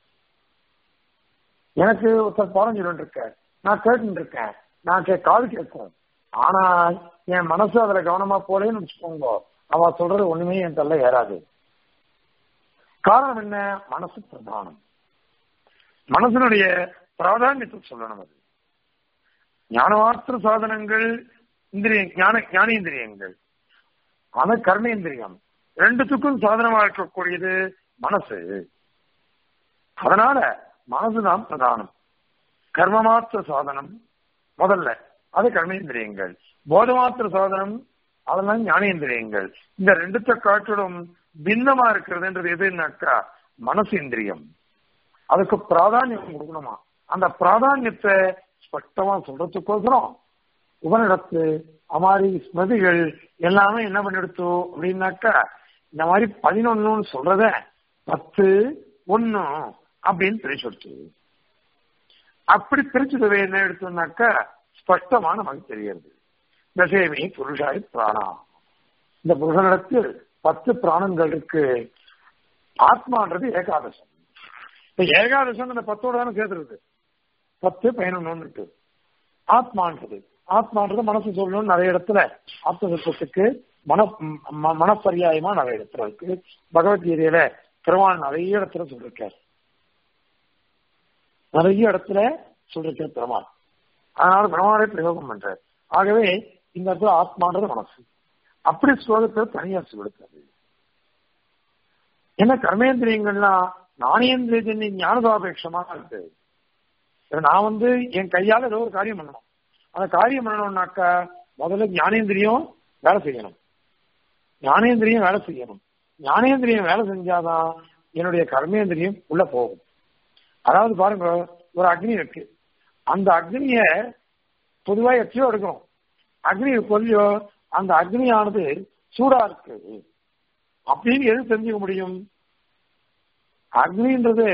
எனக்கு ஒருத்தர் பாடம் சொல்லிட்டு இருக்க நான் கேட்டு இருக்கேன் நான் கே காது கேட்கும் ஆனால் என் மனசு அதுல கவனமா போலேன்னு வச்சுக்கோங்க அவ சொல்றது ஒண்ணுமே என் தள்ள ஏறாது காரணம் என்ன மனசு பிரதானம் மனசனுடைய பிராதானியத்தை சொல்லணும் அது ஞானமாத்திர சாதனங்கள் இந்திரிய ஞான ஞானேந்திரியங்கள் ஆனா கர்மேந்திரியம் ரெண்டுத்துக்கும் சாதனமா இருக்கக்கூடியது மனசு அதனால மனசுதான் பிரதானம் கர்மமாத்திர சாதனம் முதல்ல அது கர்மேந்திரியங்கள் போதமாத்திர சாதனம் அதெல்லாம் ஞானேந்திரியங்கள் இந்த ரெண்டுத்த காட்டிலும் பின்னமா இருக்கிறதுன்றது எதுனாக்கா மனசு இந்திரியம் அதுக்கு பிராதானியம் கொடுக்கணுமா அந்த பிராதானியத்தை ஸ்பஷ்டமா சொல்றதுக்கோசரம் உபனிடத்து அமாரி ஸ்மிருதிகள் எல்லாமே என்ன பண்ணிடுத்து அப்படின்னாக்கா இந்த மாதிரி பதினொன்னு சொல்றத பத்து ஒன்னு அப்படின்னு பிரிச்சு கொடுத்து அப்படி பிரிச்சது என்ன எடுத்தோம்னாக்கா ஸ்பஷ்டமா நமக்கு தெரியாது தசேமி புருஷாய் பிராணா இந்த புருஷனிடத்து பத்து பிராணங்கள் இருக்கு ஆத்மான்றது ஏகாதசம் இப்ப ஏகாதசம் இந்த பத்தோட தானே சேர்த்துருக்கு பத்து பதினொன்னு இருக்கு ஆத்மான்றது ஆத்மான்றது மனசு சொல்லணும்னு நிறைய இடத்துல ஆத்மதத்துவத்துக்கு மன மனப்பரியாயமா நிறைய இடத்துல இருக்கு பகவத்கீதையில பெருமாள் நிறைய இடத்துல சொல்லிருக்கார் நிறைய இடத்துல சொல்லிருக்கார் பெருமாள் அதனால பெருமாளை பிரயோகம் பண்றார் ஆகவே இந்த இடத்துல ஆத்மான்றது மனசு அப்படி ஸ்லோகத்தை தனியா சொல்லிருக்காரு என்ன கர்மேந்திரியங்கள்லாம் நாணயந்திரிய ஞானதாபேட்சமா இருக்கு நான் வந்து என் கையால ஏதோ ஒரு காரியம் பண்ணணும் அந்த காரியம் பண்ணணும்னாக்கா முதல்ல ஞானேந்திரியம் வேலை செய்யணும் ஞானேந்திரியம் வேலை செய்யணும் ஞானேந்திரியம் வேலை செஞ்சாதான் என்னுடைய கர்மேந்திரியம் உள்ள போகும் அதாவது பாருங்க ஒரு அக்னி இருக்கு அந்த அக்னிய பொதுவா எச்சோ எடுக்கணும் அக்னி கொல்லியோ அந்த அக்னியானது சூடா இருக்கு அப்படின்னு எது தெரிஞ்சுக்க முடியும் அக்னின்றது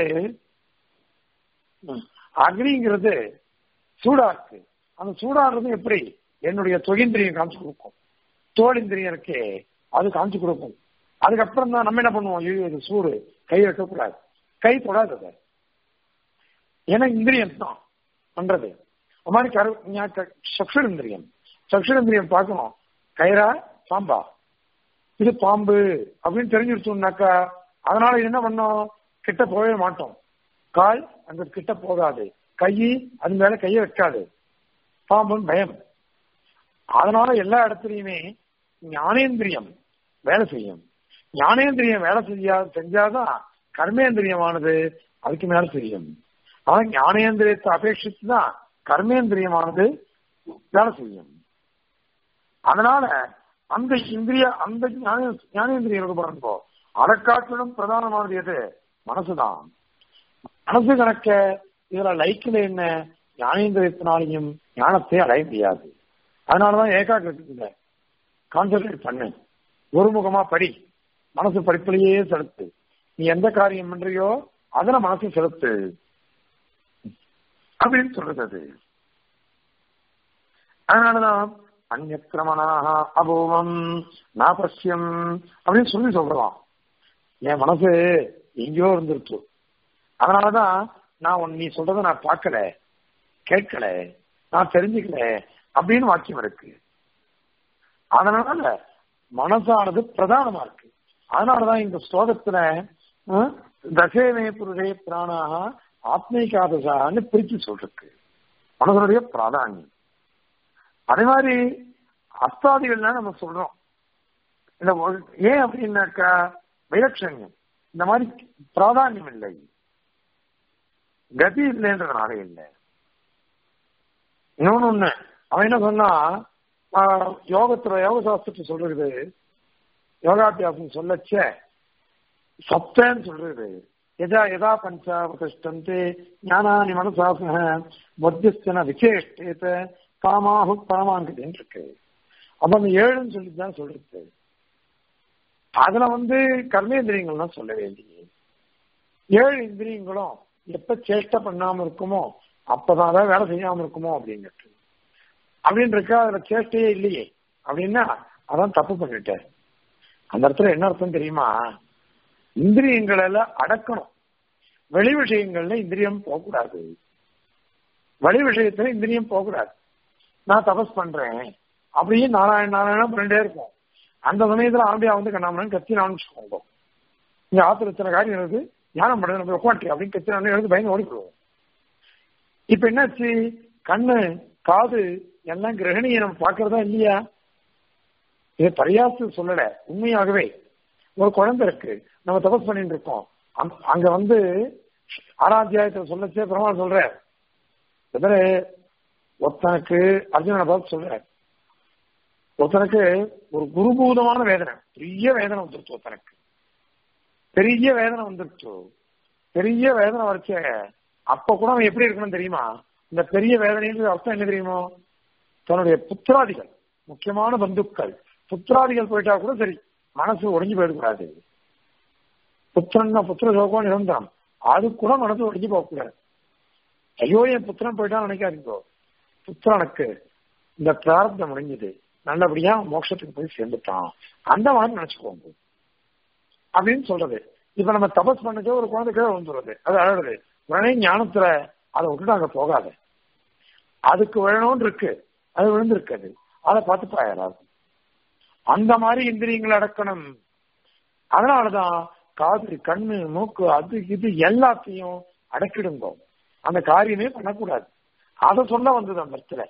அக்னிங்கிறது சூடா இருக்கு அந்த சூடாடுறது எப்படி என்னுடைய தொகிந்திரியம் காமிச்சு கொடுக்கும் தோலிந்திரியம் இருக்கே அது காமிச்சு கொடுக்கும் அதுக்கப்புறம் தான் நம்ம என்ன பண்ணுவோம் ஐயோ இது சூடு கை வைக்கக்கூடாது கை தொடாது அதை ஏன்னா இந்திரியம் தான் பண்றது அது மாதிரி கரு சக்ஷுரந்திரியம் சக்ஷுரந்திரியம் பார்க்கணும் கயிறா பாம்பா இது பாம்பு அப்படின்னு தெரிஞ்சிருச்சோம்னாக்கா அதனால என்ன பண்ணோம் கிட்ட போகவே மாட்டோம் கால் அந்த கிட்ட போகாது கை அது மேல கையை வைக்காது பாம்புன்னு பயம் அதனால எல்லா இடத்துலயுமே ஞானேந்திரியம் வேலை செய்யும் ஞானேந்திரியம் வேலை செய்யா செஞ்சாதான் கர்மேந்திரியமானது அதுக்கு மேல செய்யும் ஆனா ஞானேந்திரியத்தை அபேட்சித்து தான் கர்மேந்திரியமானது வேலை செய்யும் அதனால அந்த இந்திரிய அந்த ஞானேந்திரியம் பாருங்கோ அதை காட்டிலும் பிரதானமானது எது மனசுதான் மனசு கணக்க இதுல லைக்கில் என்ன ஞானேந்திரியத்தினாலையும் ஞானத்தை அடைய முடியாது அதனாலதான் ஏகாகிரத்துல கான்சென்ட்ரேட் பண்ணு ஒருமுகமா படி மனசு படிப்பிலேயே செலுத்து நீ எந்த காரியம் பண்றியோ அதுல மனசு செலுத்து அப்படின்னு சொல்றது அது அதனாலதான் அந்நியக்கிரமணாக அபூமம் நாபஸ்யம் அப்படின்னு சொல்லி சொல்றான் என் மனசு எங்கேயோ இருந்துருச்சு அதனாலதான் நான் உன் நீ சொல்றத நான் பார்க்கல கேட்கல நான் தெரிஞ்சுக்கல அப்படின்னு வாக்கியம் இருக்கு அதனால மனசானது பிரதானமா இருக்கு அதனாலதான் இந்த ஸ்லோகத்துல அஹ், தசேமே புருஷே பிராணாக ஆத்மீகாதசான்னு பிரிச்சு சொல்லிருக்கு மனதனுடைய பிராதானியம் அதே மாதிரி அஸ்தாதிகள்லாம் நம்ம சொல்றோம் இந்த ஒரு- ஏன் அப்படின்னாக்கா வைலட்சண்யம் இந்த மாதிரி பிராதானியம் இல்லை கதி இல்லைன்றதுனால இல்லை இன்னொன்னு ஒண்ணு அவன் என்ன சொன்னா ஆஹ், யோகத்துல யோக சாஸ்திரத்தை சொல்றது யோகாபியாசம் சொல்லச்ச சப்தன்னு சொல்றது எதா எதா பஞ்சாவதிஷ்டந்தே ஞானானி மனசாசன மத்தியஸ்தன விசேஷ்டேத காமாஹு பரமாங்கதின்னு இருக்கு அப்ப அந்த ஏழுன்னு சொல்லி தான் சொல்றது அதுல வந்து கர்மேந்திரியங்கள்லாம் சொல்லவே இல்லையே ஏழு இந்திரியங்களும் எப்ப சேஷ்டை பண்ணாம இருக்குமோ அப்பதான் அதான் வேலை செய்யாம இருக்குமோ அப்படின்னுட்டு அப்படின்னு இருக்கா அதுல சேஷ்டையே இல்லையே அப்படின்னா அதான் தப்பு பண்ணிட்டேன் அந்த இடத்துல என்ன அர்த்தம் தெரியுமா இந்திரியங்களை எல்லாம் அடக்கணும் வெளி விஷயங்கள்ல இந்திரியம் போகக்கூடாது வெளி விஷயத்துல இந்திரியம் போகக்கூடாது நான் தபஸ் பண்றேன் அப்படியே நாராயண நாராயணம் பண்ணிட்டே இருக்கும் அந்த சமயத்துல ஆம்பியா வந்து கண்ணாமணன் கத்தி நான் வச்சுக்கோங்க இங்க ஆத்திர இத்தனை காரியம் இருக்கு ஞானம் பண்ணுறது நம்ம உட்காந்து அப்படின்னு கத்தி நான் எடுத்து பயந்து ஓடி போடுவோம் இப்ப என்னாச்சு கண்ணு காது எல்லாம் கிரகணியை நம்ம பாக்குறதா இல்லையா இது பரியாசு சொல்லல உண்மையாகவே ஒரு குழந்தை இருக்கு நம்ம தபஸ் பண்ணிட்டு இருக்கோம் அங்க- அங்க வந்து ஆறாத்தியாயத்தை சொல்லச்சே பெருமாள் சொல்ற எதிர ஒருத்தனுக்கு அர்ஜுனனை பார்த்து சொல்ற ஒருத்தனுக்கு ஒரு குருபூதமான வேதனை பெரிய வேதனை வந்துருச்சு ஒருத்தனுக்கு பெரிய வேதனை வந்துருச்சு பெரிய வேதனை வரைச்ச அப்ப கூட அவன் எப்படி இருக்கணும் தெரியுமா இந்த பெரிய வேதனைன்றது அர்த்தம் என்ன தெரியுமோ தன்னுடைய புத்திராதிகள் முக்கியமான பந்துக்கள் புத்திராதிகள் போயிட்டா கூட சரி மனசு உடைஞ்சு போயிடக்கூடாது புத்திரன் புத்திர சோகம் நிரந்தரம் அது கூட மனசு உடைஞ்சு போகக்கூடாது ஐயோ என் புத்திரன் போயிட்டான்னு நினைக்காதீங்கோ புத்திரனுக்கு இந்த பிரார்த்தம் முடிஞ்சது நல்லபடியா மோட்சத்துக்கு போய் சேர்ந்துட்டான் அந்த மாதிரி நினைச்சுக்கோங்க அப்படின்னு சொல்றது இப்ப நம்ம தபஸ் பண்ணச்சே ஒரு குழந்தை கீழே வந்துடுறது அது அழகுது உடனே ஞானத்துல அதை விட்டுட்டு அங்க போகாத அதுக்கு விழணும்னு இருக்கு அது விழுந்திருக்காது அதை பார்த்து பாயறாது அந்த மாதிரி இந்திரியங்களை அடக்கணும் அதனாலதான் காது கண்ணு மூக்கு அது இது எல்லாத்தையும் அடக்கிடுங்க அந்த காரியமே பண்ணக்கூடாது அதை சொல்ல வந்தது அந்த இடத்துல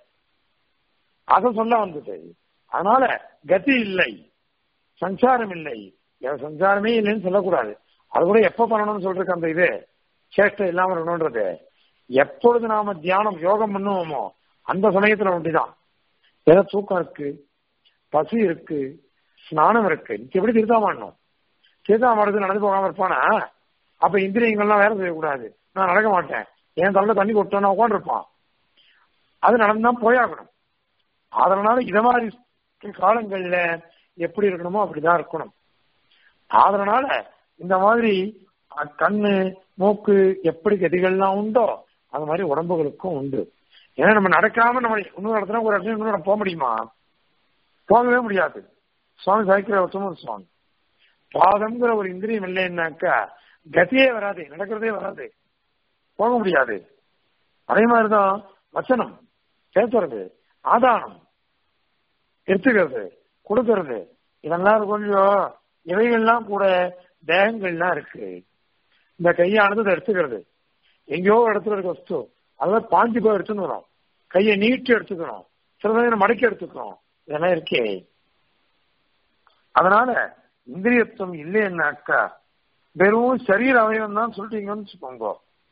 அதை சொல்ல வந்தது அதனால கதி இல்லை சஞ்சாரம் இல்லை எனக்கு சஞ்சாரமே இல்லைன்னு சொல்லக்கூடாது அது கூட எப்ப பண்ணணும்னு சொல்றதுக்கு அந்த இது சேஷ்டை இல்லாம இருக்கணும்ன்றது எப்பொழுது நாம தியானம் யோகம் பண்ணுவோமோ அந்த சமயத்துல ஒண்டிதான் ஏதோ தூக்கம் இருக்கு பசி இருக்கு ஸ்நானம் இருக்கு இன்னைக்கு எப்படி திருத்தாமணும் திருத்தாமடுத்து நடந்து போகாம இருப்பானா அப்ப இந்திரியங்கள்லாம் வேலை செய்யக்கூடாது நான் நடக்க மாட்டேன் என் தலையில தண்ணி கொட்டணும் உட்காந்து இருப்பான் அது நடந்துதான் போயாகணும் அதனால இத மாதிரி காலங்கள்ல எப்படி இருக்கணுமோ அப்படிதான் இருக்கணும் அதனால இந்த மாதிரி அஹ், கண்ணு மூக்கு எப்படி கதிகள்லாம் உண்டோ அது மாதிரி உடம்புகளுக்கும் உண்டு ஏன்னா நம்ம நடக்காம நம்ம இன்னொரு இடத்துல ஒரு இடத்துல இன்னொரு இடம் போக முடியுமா போகவே முடியாது சுவாமி சாய்க்கிற உத்தம சுவாமி பாதம்ங்கிற ஒரு இந்திரியம் இல்லைன்னாக்கா கதியே வராது நடக்கிறதே வராது போக முடியாது அதே மாதிரிதான் வச்சனம் பேசுறது ஆதானம் எடுத்துக்கிறது கொடுக்கறது இதெல்லாம் கொஞ்சம் இவைகள்லாம் கூட தேகங்கள்லாம் இருக்கு இந்த கையானது இதை எடுத்துக்கிறது எங்கேயோ ஒரு இடத்துல இருக்க வஸ்து அதெல்லாம் பாஞ்சு போய் எடுத்துன்னு வரும் கையை நீட்டி எடுத்துக்கணும் சில நேரம் மடக்கி எடுத்துக்கணும் இதெல்லாம் இருக்கே அதனால இந்திரியத்துவம் இல்லைன்னாக்கா வெறும் சரீர அவயவம் தான் சொல்லிட்டீங்கன்னு வச்சுக்கோங்க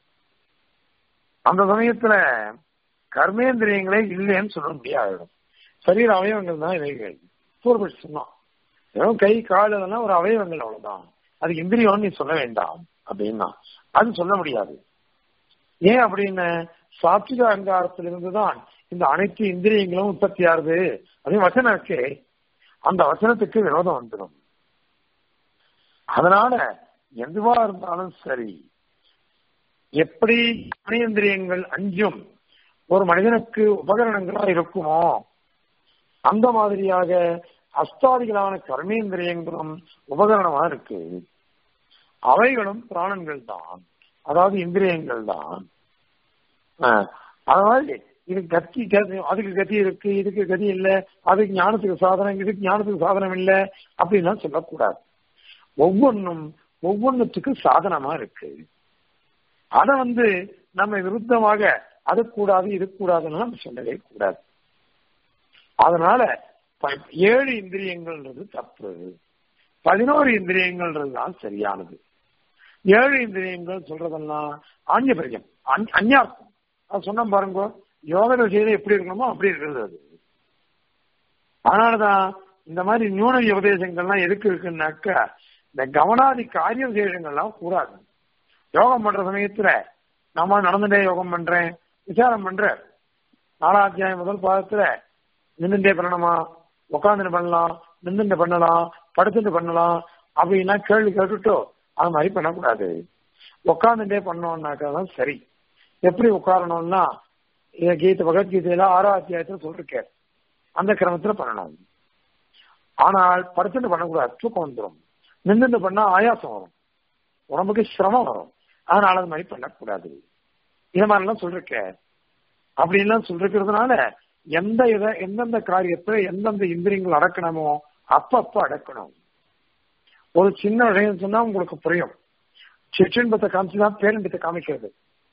அந்த சமயத்துல கர்மேந்திரியங்களே இல்லைன்னு சொல்ல முடியாது சரீர அவயவங்கள் தான் இவைகள் பூர்வபட்சி சொன்னான் வெறும் கை கால் அதெல்லாம் ஒரு அவயவங்கள் அவ்வளவுதான் அது இந்திரியம்னு நீ சொல்ல வேண்டாம் அப்படின்னா அது சொல்ல முடியாது ஏன் அப்படின்னு சாத்விக அங்காரத்திலிருந்து தான் இந்த அனைத்து இந்திரியங்களும் உற்பத்தி ஆகுது அதே வசனம் இருக்கே அந்த வசனத்துக்கு விரோதம் வந்துடும் அதனால எதுவா இருந்தாலும் சரி எப்படி இந்திரியங்கள் அஞ்சும் ஒரு மனிதனுக்கு உபகரணங்களா இருக்குமோ அந்த மாதிரியாக அஸ்தாதிகளான கர்மேந்திரியங்களும் உபகரணமா இருக்கு அவைகளும் பிராணங்கள் தான் அதாவது இந்திரியங்கள் தான் அதாவது இது கத்தி அதுக்கு கதி இருக்கு இதுக்கு கதி இல்ல அதுக்கு ஞானத்துக்கு சாதனம் இதுக்கு ஞானத்துக்கு சாதனம் இல்ல அப்படின்லாம் சொல்லக்கூடாது ஒவ்வொன்றும் ஒவ்வொன்றுத்துக்கு சாதனமா இருக்கு அத வந்து நம்ம விருத்தமாக அது கூடாது இது கூடாதுன்னு நம்ம சொல்லவே கூடாது அதனால ஏழு இந்திரியங்கள்ன்றது தப்பு பதினோரு இந்திரியங்கள்ன்றது தான் சரியானது ஏழு இந்திரியங்கள் சொல்றதெல்லாம் ஆஞ்சபரியம் அந்யார்த்தம் அது சொன்ன பாருங்க யோக விஷயம் எப்படி இருக்கணுமோ அப்படி இருக்கிறது அது அதனாலதான் இந்த மாதிரி நியூன உபதேசங்கள்லாம் எதுக்கு இருக்குன்னாக்கா இந்த கவனாதி காரிய விசேஷங்கள்லாம் கூடாது யோகம் பண்ற சமயத்துல நம்ம நடந்துட்டே யோகம் பண்றேன் விசாரம் பண்ற நாலாம் அத்தியாயம் முதல் பாதத்துல நின்றுட்டே பண்ணணுமா உட்காந்துட்டு பண்ணலாம் நின்றுட்டு பண்ணலாம் படுத்துட்டு பண்ணலாம் அப்படின்னா கேள்வி கேட்டுட்டோ அது மாதிரி பண்ணக்கூடாது உட்காந்துட்டே பண்ணோம்னாக்கா தான் சரி எப்படி உட்காரணும்னா கீதை பகவத்கீதையில ஆறாம் அத்தியாயத்துல சொல்லிருக்காரு அந்த கிரமத்துல பண்ணணும் ஆனால் படுத்துட்டு பண்ணக்கூடாது தூக்கம் வந்துடும் நின்றுட்டு பண்ணா ஆயாசம் வரும் உடம்புக்கு சிரமம் வரும் அதனால அது மாதிரி பண்ணக்கூடாது இது மாதிரிலாம் சொல்லிருக்க அப்படின்லாம் சொல்லிருக்கிறதுனால எந்த இத எந்தெந்த காரியத்தை எந்தெந்த இந்திரியங்கள் அடக்கணுமோ அப்பப்ப அடக்கணும் ஒரு சின்ன விஷயம் சொன்னா உங்களுக்கு புரியும் சிற்றின்பத்தை காமிச்சுதான் பேரின்பத்தை காமிக்கிறது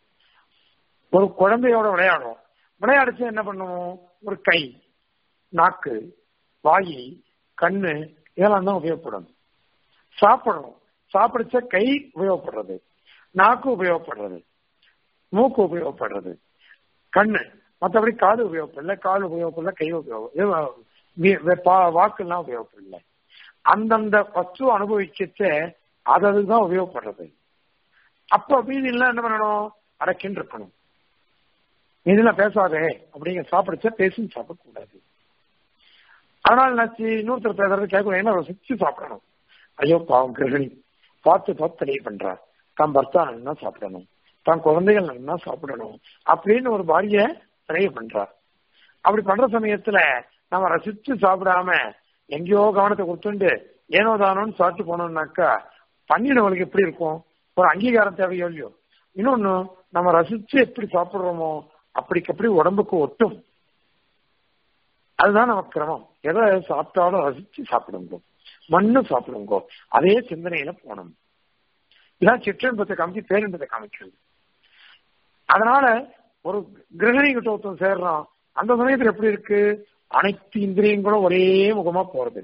ஒரு குழந்தையோட விளையாடும் விளையாடிச்சு என்ன பண்ணுவோம் ஒரு கை நாக்கு வாயி கண்ணு இதெல்லாம் தான் உபயோகப்படும் சாப்பிடணும் சாப்பிடுச்ச கை உபயோகப்படுறது நாக்கு உபயோகப்படுறது மூக்கு உபயோகப்படுறது கண்ணு மற்றபடி காது உபயோகப்படல கால் உபயோகப்படல கை உபயோகம் வாக்குலாம் உபயோகப்படல அந்தந்த வஸ்து அனுபவிச்ச அது அதுதான் உபயோகப்படுறது அப்ப மீதி எல்லாம் என்ன பண்ணணும் அடக்கின்னு இருக்கணும் இதுல பேசாதே அப்படிங்க சாப்பிடுச்சா பேசி சாப்பிடக்கூடாது அதனால என்னாச்சு இன்னொருத்தர் பேசுறது கேட்கணும் என்ன ரசிச்சு சாப்பிடணும் ஐயோ பாவம் கிரகிணி பார்த்து பார்த்து தெளிவு பண்றார் தான் பர்த்தா நல்லா சாப்பிடணும் தான் குழந்தைகள் நல்லா சாப்பிடணும் அப்படின்னு ஒரு பாரிய தெளிவு பண்றார் அப்படி பண்ற சமயத்துல நம்ம ரசிச்சு சாப்பிடாம எங்கேயோ கவனத்தை கொடுத்துட்டு ஏனோ தானோன்னு சாப்பிட்டு போனோம்னாக்கா பண்ணினவங்களுக்கு எப்படி இருக்கும் ஒரு அங்கீகாரம் தேவையோ இல்லையோ இன்னொன்னு நம்ம ரசிச்சு எப்படி சாப்பிடுறோமோ அப்படிக்கு அப்படி உடம்புக்கு ஒட்டும் அதுதான் நமக்கு கிரமம் எதை சாப்பிட்டாலும் ரசிச்சு சாப்பிடுங்க மண்ணு சாப்பிடுங்க அதே சிந்தனையில போகணும் இதான் சிற்றின்பத்தை காமிச்சு பேரின்பத்தை காமிக்கிறது அதனால ஒரு கிரகணி கிட்ட ஒருத்தன் சேர்றான் அந்த சமயத்துல எப்படி இருக்கு அனைத்து இந்திரியங்களும் ஒரே முகமா போறது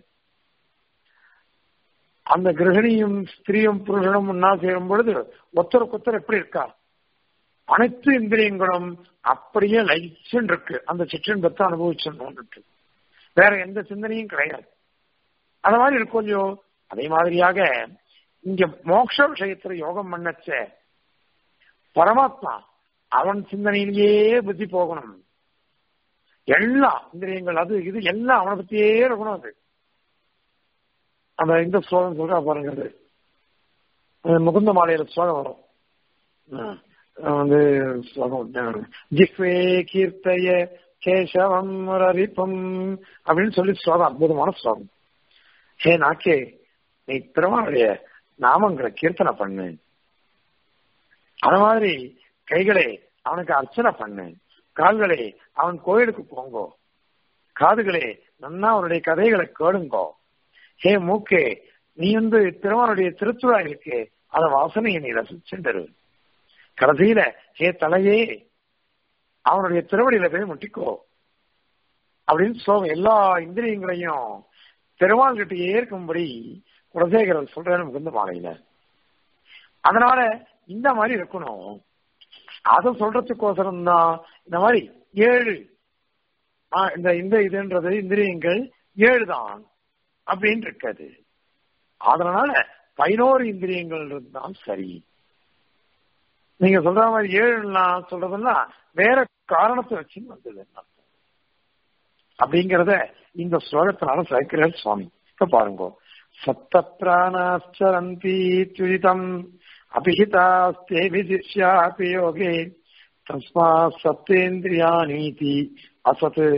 அந்த கிரகணியும் ஸ்திரீயும் புருஷனும் ஒன்னா சேரும் பொழுது ஒத்தருக்கு ஒத்தர் எப்படி இருக்கா அனைத்து இந்திரியங்களும் அப்படியே லைச்சுன்னு இருக்கு அந்த சிற்றின்பத்தை அனுபவிச்சுன்னு இருக்கு வேற எந்த சிந்தனையும் கிடையாது அந்த மாதிரி இருக்கும் இல்லையோ அதே மாதிரியாக இங்க மோட்ச விஷயத்துல யோகம் பண்ணச்ச பரமாத்மா அவன் சிந்தனையிலேயே புத்தி போகணும் எல்லா இந்திரியங்கள் அது இது எல்லாம் அவனை பத்தியே இருக்கணும் அது அந்த இந்த ஸ்லோகம் சொல்றா பாருங்க அது முகுந்த மாலையில ஸ்லோகம் வரும் வந்து ஸ்லோகம் ஜிஹ்வே கீர்த்தய கேசவம் ரரிப்பம் அப்படின்னு சொல்லி ஸ்லோகம் அற்புதமான ஸ்லோகம் ஹே நாக்கே நீ பெருமானுடைய நாமங்களை கீர்த்தனை பண்ணு அது மாதிரி கைகளே அவனுக்கு அர்ச்சனை பண்ணு கால்களே அவன் கோயிலுக்கு போங்கோ காதுகளே நன்னா அவனுடைய கதைகளை கேளுங்கோ ஹே மூக்கே நீ வந்து திருமனுடைய திருத்துழா இருக்கு அத வாசனையை நீ ரசிச்சுரு கடைசியில ஹே தலையே அவனுடைய திருவடியில போய் முட்டிக்கோ அப்படின்னு சொல்ல எல்லா இந்திரியங்களையும் பெருமாள் கிட்டயே இருக்கும்படி குலசேகரன் சொல்றேன்னு முகுந்த மாலையில அதனால இந்த மாதிரி இருக்கணும் அதை சொல்றதுக்கோசரம் தான் இந்த மாதிரி ஏழு இந்த இந்த இதுன்றது இந்திரியங்கள் ஏழு தான் அப்படின்னு இருக்காது அதனால பதினோரு இந்திரியங்கள் தான் சரி நீங்க சொல்ற மாதிரி ஏழுலாம் சொல்றதெல்லாம் வேற காரணத்தை வச்சு வந்தது அப்படிங்கிறத இந்த ஸ்லோகத்தினால சேர்க்கிறார் சுவாமி இப்ப பாருங்க சப்த பிராணாச்சரந்தி துரிதம் அபிஹிதாஸ்தே விதிஷ்யாபி யோகே தஸ்மா சப்தேந்திரியானீதி அசத்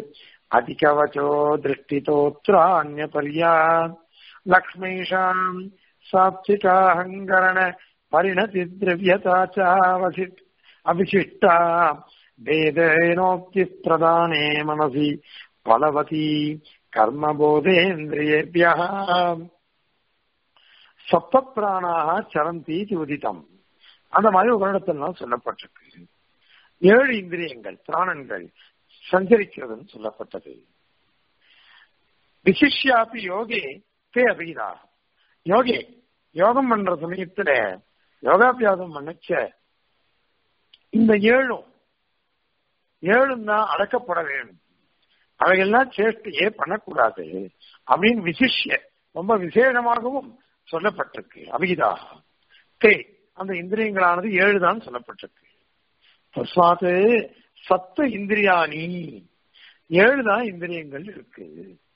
அதிகவச்சோ திருஷ்டிதோத்ராண்யபர்யா லக்ஷ்மீஷாம் சாத்விகாஹங்கரண பரிணதி திரவியதாச்சாவசி அபிஷிஷ்டா வேதேனோக்தி பிரதானே மனசி பலவதி கர்மபோதேந்திரியேபியா சப்த பிராணாக சரந்தி உதிதம் அந்த மாதிரி ஒரு இடத்தெல்லாம் சொல்லப்பட்டிருக்கு ஏழு இந்திரியங்கள் பிராணன்கள் சஞ்சரிக்கிறதுன்னு சொல்லப்பட்டது விசிஷ்யாபி யோகே தே அபீதா யோகே யோகம் பண்ற சமயத்துல யோகாபியாசம் பண்ணச்ச இந்த ஏழும் ஏழும் தான் அடக்கப்பட வேண்டும் அவையெல்லாம் சேஷ்டையே பண்ணக்கூடாது அப்படின்னு விசிஷ்ய ரொம்ப விசேஷமாகவும் சொல்லப்பட்டிருக்கு அபிகிதா தே அந்த இந்திரியங்களானது ஏழு தான் சொல்லப்பட்டிருக்கு தஸ்மாத்து சத்த இந்திரியாணி ஏழு தான் இந்திரியங்கள் இருக்கு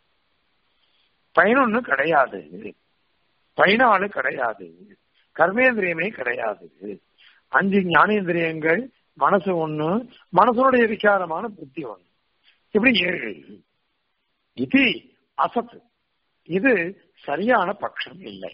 பதினொன்னு கிடையாது பதினாலு கிடையாது கர்மேந்திரியமே கிடையாது அஞ்சு ஞானேந்திரியங்கள் மனசு ஒண்ணு மனசனுடைய விசாரமான புத்தி ஒண்ணு இப்படி ஏழு இது அசத்து இது சரியான பட்சம் இல்லை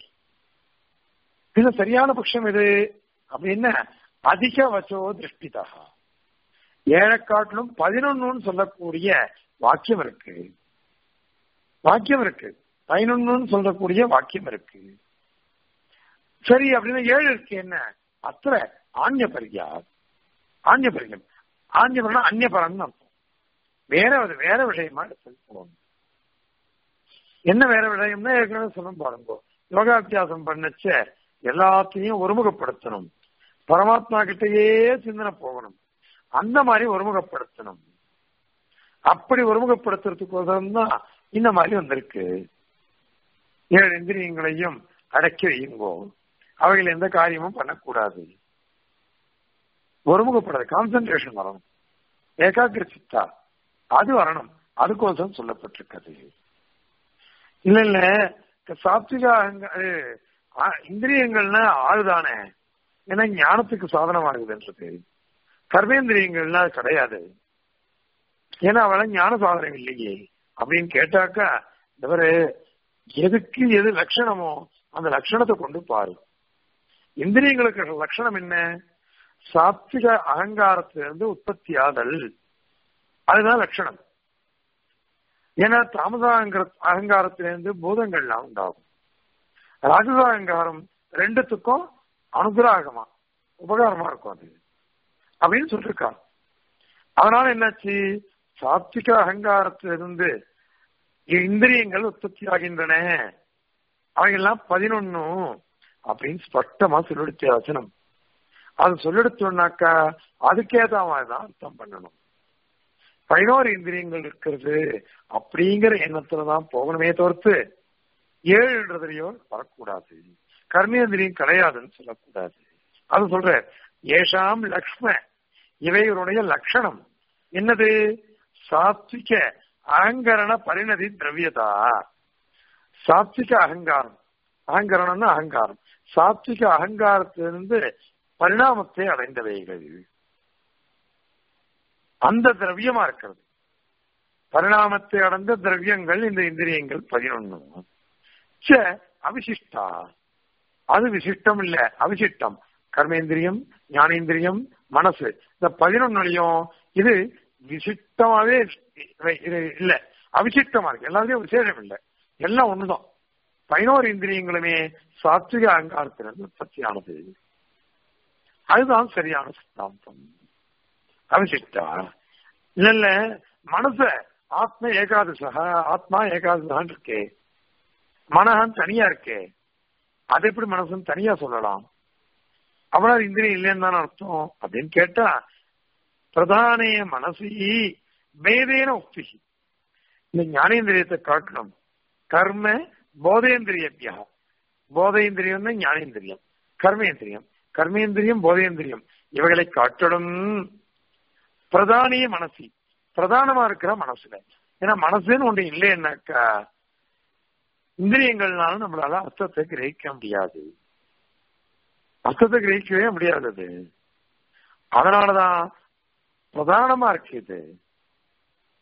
இது சரியான பட்சம் எது அப்படின்னா அதிக வச்சோ திருஷ்டிதா ஏழைக்காட்டிலும் பதினொன்னு சொல்லக்கூடிய வாக்கியம் இருக்கு வாக்கியம் இருக்கு பதினொன்னு சொல்லக்கூடிய வாக்கியம் இருக்கு சரி அப்படின்னா ஏழு இருக்கு என்ன அத்த ஆண்ய பரியா ஆண்ய பரியம் ஆண்யபரம்னா அந்நியபரம்னு அர்த்தம் வேற வேற விஷயமா எடுத்து போகணும் என்ன வேற விஷயம்னா ஏற்கனவே சொல்ல பாருங்க யோகாபியாசம் பண்ணச்ச எல்லாத்தையும் ஒருமுகப்படுத்தணும் பரமாத்மா கிட்டயே சிந்தனை போகணும் அந்த மாதிரி ஒருமுகப்படுத்தணும் அப்படி ஒருமுகப்படுத்துறதுக்கோசரம் தான் இந்த மாதிரி வந்திருக்கு ஏழு இந்திரியங்களையும் அடக்கி வையுங்கோ அவைகள் எந்த காரியமும் பண்ணக்கூடாது ஒருமுகப்படாது கான்சென்ட்ரேஷன் வரணும் ஏகாகிர சித்தா அது வரணும் அதுக்கோசரம் சொல்லப்பட்டிருக்கிறது இல்ல இல்ல சாத்விகா இந்திரியங்கள்னா ஆளுதானே ஏன்னா ஞானத்துக்கு சாதனமாகுதுன்றது கர்மேந்திரியங்கள்னா கிடையாது ஏன்னா அவள ஞான சாதனம் இல்லையே அப்படின்னு கேட்டாக்கா இவரு எதுக்கு எது லட்சணமோ அந்த லட்சணத்தை கொண்டு பாரு இந்திரியங்களுக்கு லட்சணம் என்ன சாத்விக அகங்காரத்திலிருந்து உற்பத்தி ஆதல் அதுதான் லட்சணம் ஏன்னா தாமசாங்கிற அகங்காரத்திலிருந்து பூதங்கள்லாம் உண்டாகும் ராஜச அகங்காரம் ரெண்டுத்துக்கும் அனுகிராகமா உபகாரமா இருக்கும் அது அப்படின்னு சொல்லிருக்கா அதனால என்னாச்சு சாத்விக அகங்காரத்திலிருந்து இந்திரியங்கள் உற்பத்தி ஆகின்றன அவைகள்லாம் பதினொன்னும் அப்படின்னு ஸ்பஷ்டமா சொல்லிடுச்ச வச்சனம் அது சொல்லிடுச்சோம்னாக்கா அதுக்கேற்ற மாதிரி தான் அர்த்தம் பண்ணணும் பதினோரு இந்திரியங்கள் இருக்கிறது அப்படிங்கிற எண்ணத்துலதான் போகணுமே தவிர்த்து ஏழுன்றதுலயோ வரக்கூடாது கர்மேந்திரியம் கிடையாதுன்னு சொல்லக்கூடாது அது சொல்ற ஏஷாம் லக்ஷ்ம இவைகளுடைய லட்சணம் என்னது சாத்விக அகங்கரண பரிணதி திரவியதா சாத்விக அகங்காரம் அகங்கரணம்னா அகங்காரம் சாத்விக அகங்காரத்திலிருந்து பரிணாமத்தை அடைந்தவைகள் அந்த திரவியமா இருக்கிறது பரிணாமத்தை அடைந்த திரவியங்கள் இந்த இந்திரியங்கள் பதினொன்னு ச அவிசிஷ்டா அது விசிஷ்டம் இல்ல அவிசிஷ்டம் கர்மேந்திரியம் ஞானேந்திரியம் மனசு இந்த பதினொன்னுலயும் இது விசிஷ்டமாவே இது இல்ல அவிசிஷ்டமா இருக்கு எல்லாத்தையும் விசேஷம் இல்லை எல்லாம் ஒண்ணுதான் பதினோரு இந்திரியங்களுமே சாத்விக அகங்காரத்திலிருந்து உற்பத்தியானது அதுதான் சரியான சித்தாந்தம் அவிசிஷ்டா இல்ல இல்ல மனச ஆத்ம ஏகாதசா ஆத்மா ஏகாதசான் இருக்கே மனஹன் தனியா இருக்கே அது எப்படி மனசுன்னு தனியா சொல்லலாம் அவனால் இந்திரியம் இல்லைன்னு தானே அர்த்தம் அப்படின்னு கேட்டா பிரதானே மனசி வேதேன உக்தி இந்த ஞானேந்திரியத்தை காட்டணும் கர்ம போதேந்திரியா போதேந்திரியம் ஞானேந்திரியம் கர்மேந்திரியம் கர்மேந்திரியம் போதேந்திரியம் இவைகளை காட்டணும் பிரதானிய மனசி பிரதானமா இருக்கிற மனசுல ஏன்னா மனசுன்னு ஒன்று இல்லைன்னாக்கா இந்திரியங்கள்னால நம்மளால அர்த்தத்தை கிரகிக்க முடியாது அர்த்தத்தை கிரகிக்கவே முடியாதது அதனாலதான் பிரதானமா இருக்கு இது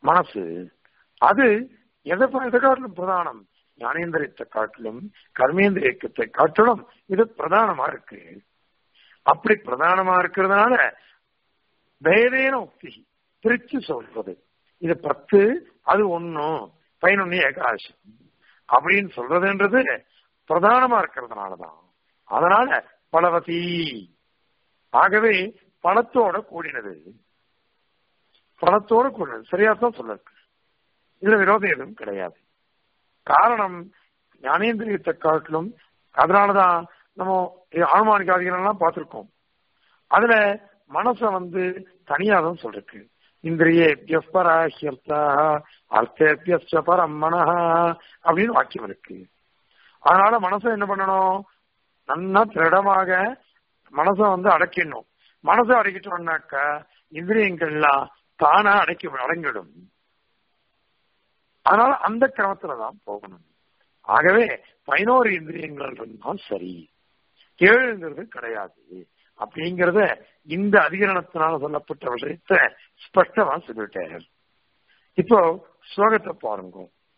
மனசு அது எதை எதை காட்டிலும் பிரதானம் ஞானேந்திரியத்தை காட்டிலும் கர்மேந்திரியத்தை காட்டிலும் இது பிரதானமா இருக்கு அப்படி பிரதானமா இருக்கிறதுனால பேதேன உக்தி பிரிச்சு சொல்றது இது பத்து அது ஒன்னும் பதினொன்னு ஏகாசம் அப்படின்னு சொல்றதுன்றது பிரதானமா இருக்கிறதுனாலதான் அதனால பலவதி ஆகவே பணத்தோட கூடினது பணத்தோட கூடினது சரியா தான் சொல்ல இதுல விரோதம் எதுவும் கிடையாது காரணம் ஞானேந்திரியத்தை காட்டிலும் அதனாலதான் நம்ம ஆழ்மானிக்காதிகளெல்லாம் பார்த்திருக்கோம் அதுல மனச வந்து தனியா தான் சொல்லிருக்கு இந்திரிய பராஹியர்த்தா அர்த்தேபிய பரம் மனஹா அப்படின்னு வாக்கியம் இருக்கு அதனால மனசை என்ன பண்ணணும் நல்லா திருடமாக மனசை வந்து அடக்கிடணும் மனசை அடக்கிட்டோம்னாக்கா இந்திரியங்கள்லாம் தானா அடக்கி அடங்கிடும் அதனால அந்த கிரமத்துலதான் போகணும் ஆகவே பதினோரு இந்திரியங்கள் இருந்தால் சரி ஏழுங்கிறது கிடையாது அப்படிங்கறத இந்த அதிகரணத்தினால சொல்லப்பட்ட விஷயத்த ஸ்பஷ்டமா சொல்லிட்டார் இப்போ ஸ்லோகத்தை பாருங்க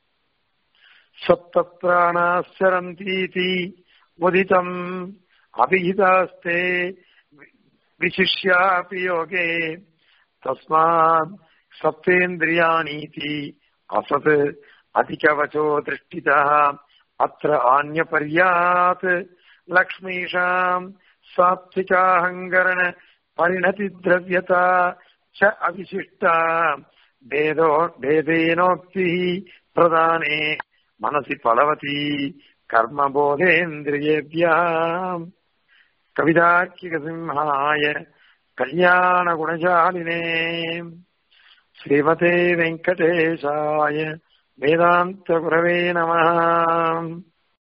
சப்திராணாச்சரந்தீதி உதிதம் அபிஹிதாஸ்தே விசிஷ்யாபி யோகே தஸ்மாத் சப்தேந்திரியாணீதி அசத் அதிகவச்சோ திருஷ்டிதா அத்திர ஆன்யபர்யாத் லக்ஷ்மீஷாம் சாத்விகாஹங்கரண பரிணதி திரவியதா ச அவிசிஷ்டா भेदो भेदेनोक्ति प्रदाने मनसि फलवती कर्मबोधेन्द्रियेभ्यः कविदार्किकसिंहाय कल्याणगुणशालिने श्रीमते वेङ्कटेशाय वेदान्तगुरवे नमः